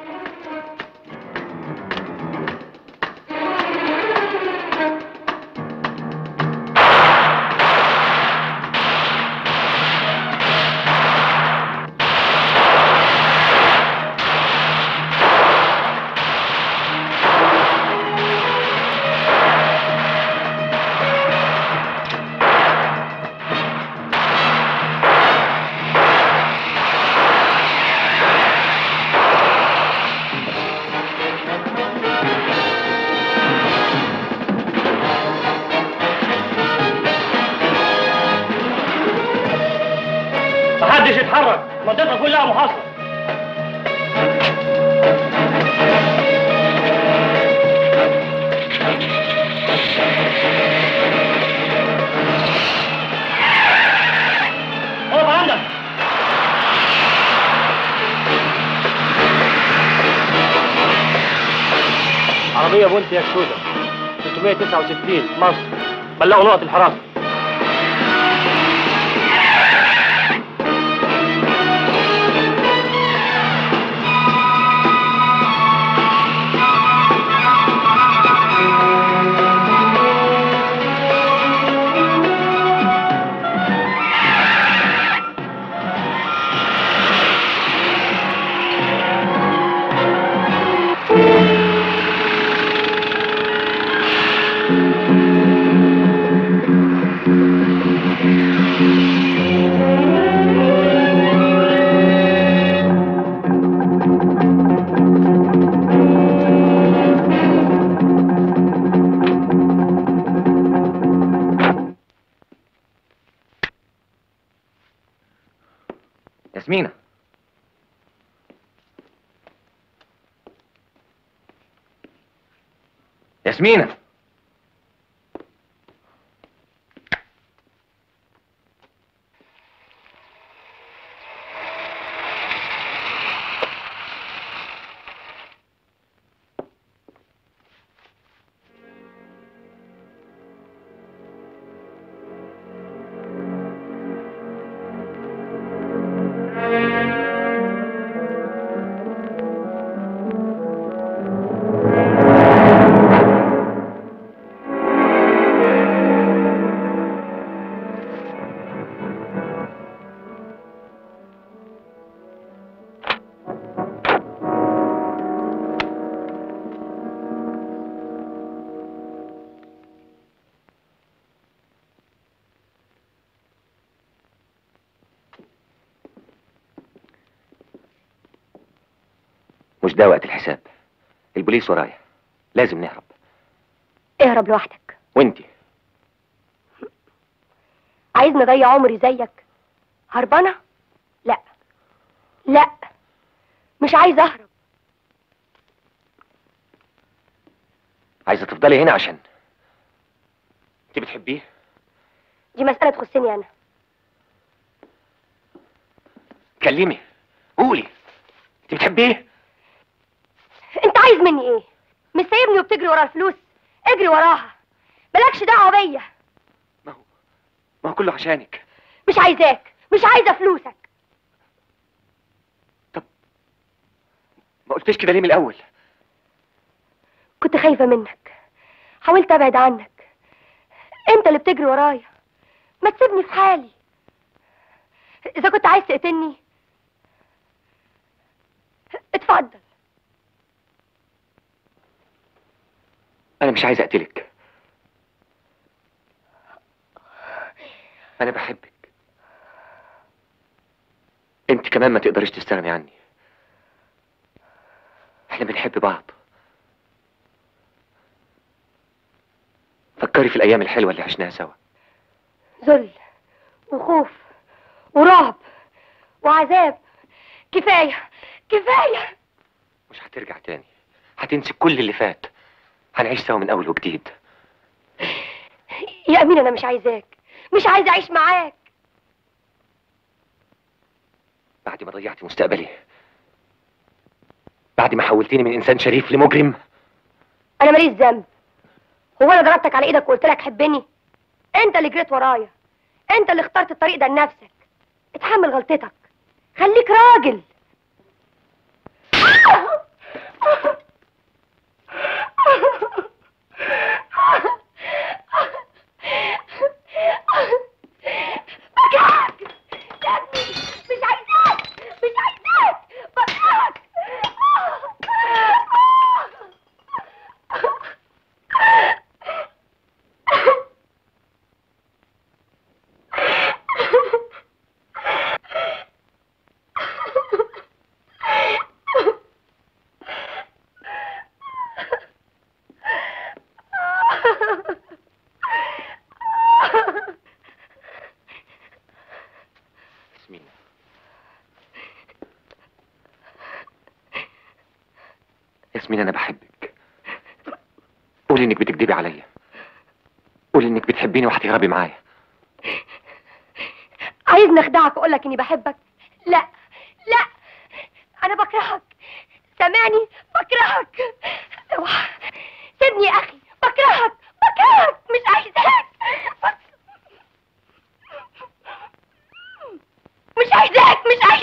محدش يتحرك المنطقة كلها محاصرة 300 بونت يا كسودة 369 مصر بلغوا نقط الحراسة ياسمينة ياسمينة مش ده وقت الحساب البوليس ورايا لازم نهرب اهرب لوحدك وانتي عايزني اضيع عمري زيك هربانه لا لا مش عايزه اهرب عايزة تفضلي هنا عشان انت بتحبيه دي مساله تخصني انا كلمي قولي انت بتحبيه انت عايز مني ايه مش سايبني وبتجري ورا الفلوس اجري وراها مالكش دعوه بيا ما هو كله عشانك مش عايزاك مش عايزه فلوسك ما قلتش كده ليه من الاول كنت خايفه منك حاولت ابعد عنك انت اللي بتجري ورايا ما تسيبني في حالي اذا كنت عايز تقتلني اتفضل انا مش عايز اقتلك انا بحبك انت كمان ما تقدريش تستغني عني احنا بنحب بعض فكري في الايام الحلوه اللي عشناها سوا ذل وخوف ورعب وعذاب كفايه كفايه مش هترجع تاني هتنسي كل اللي فات هنعيش سوا من اول وجديد يا امين انا مش عايزاك مش عايزه اعيش معاك بعد ما ضيعتي مستقبلي بعد ما حولتيني من انسان شريف لمجرم انا ماليش ذنب هو انا ضربتك على ايدك وقلت لك حبني انت اللي جريت ورايا انت اللي اخترت الطريق ده لنفسك اتحمل غلطتك خليك راجل بكاك يا ابني مش عايزاك مش عايزاك بكاك ياسمين ياسمين انا بحبك قولي انك بتكدبي عليا قولي انك بتحبيني وهتهربي معايا عايزني اخدعك واقول لك اني بحبك لا لا انا بكرهك سامعني بكرهك اوعى سيبني يا اخي بكرهك بكرهك مش عايزاك مش عايزاك مش عايزاك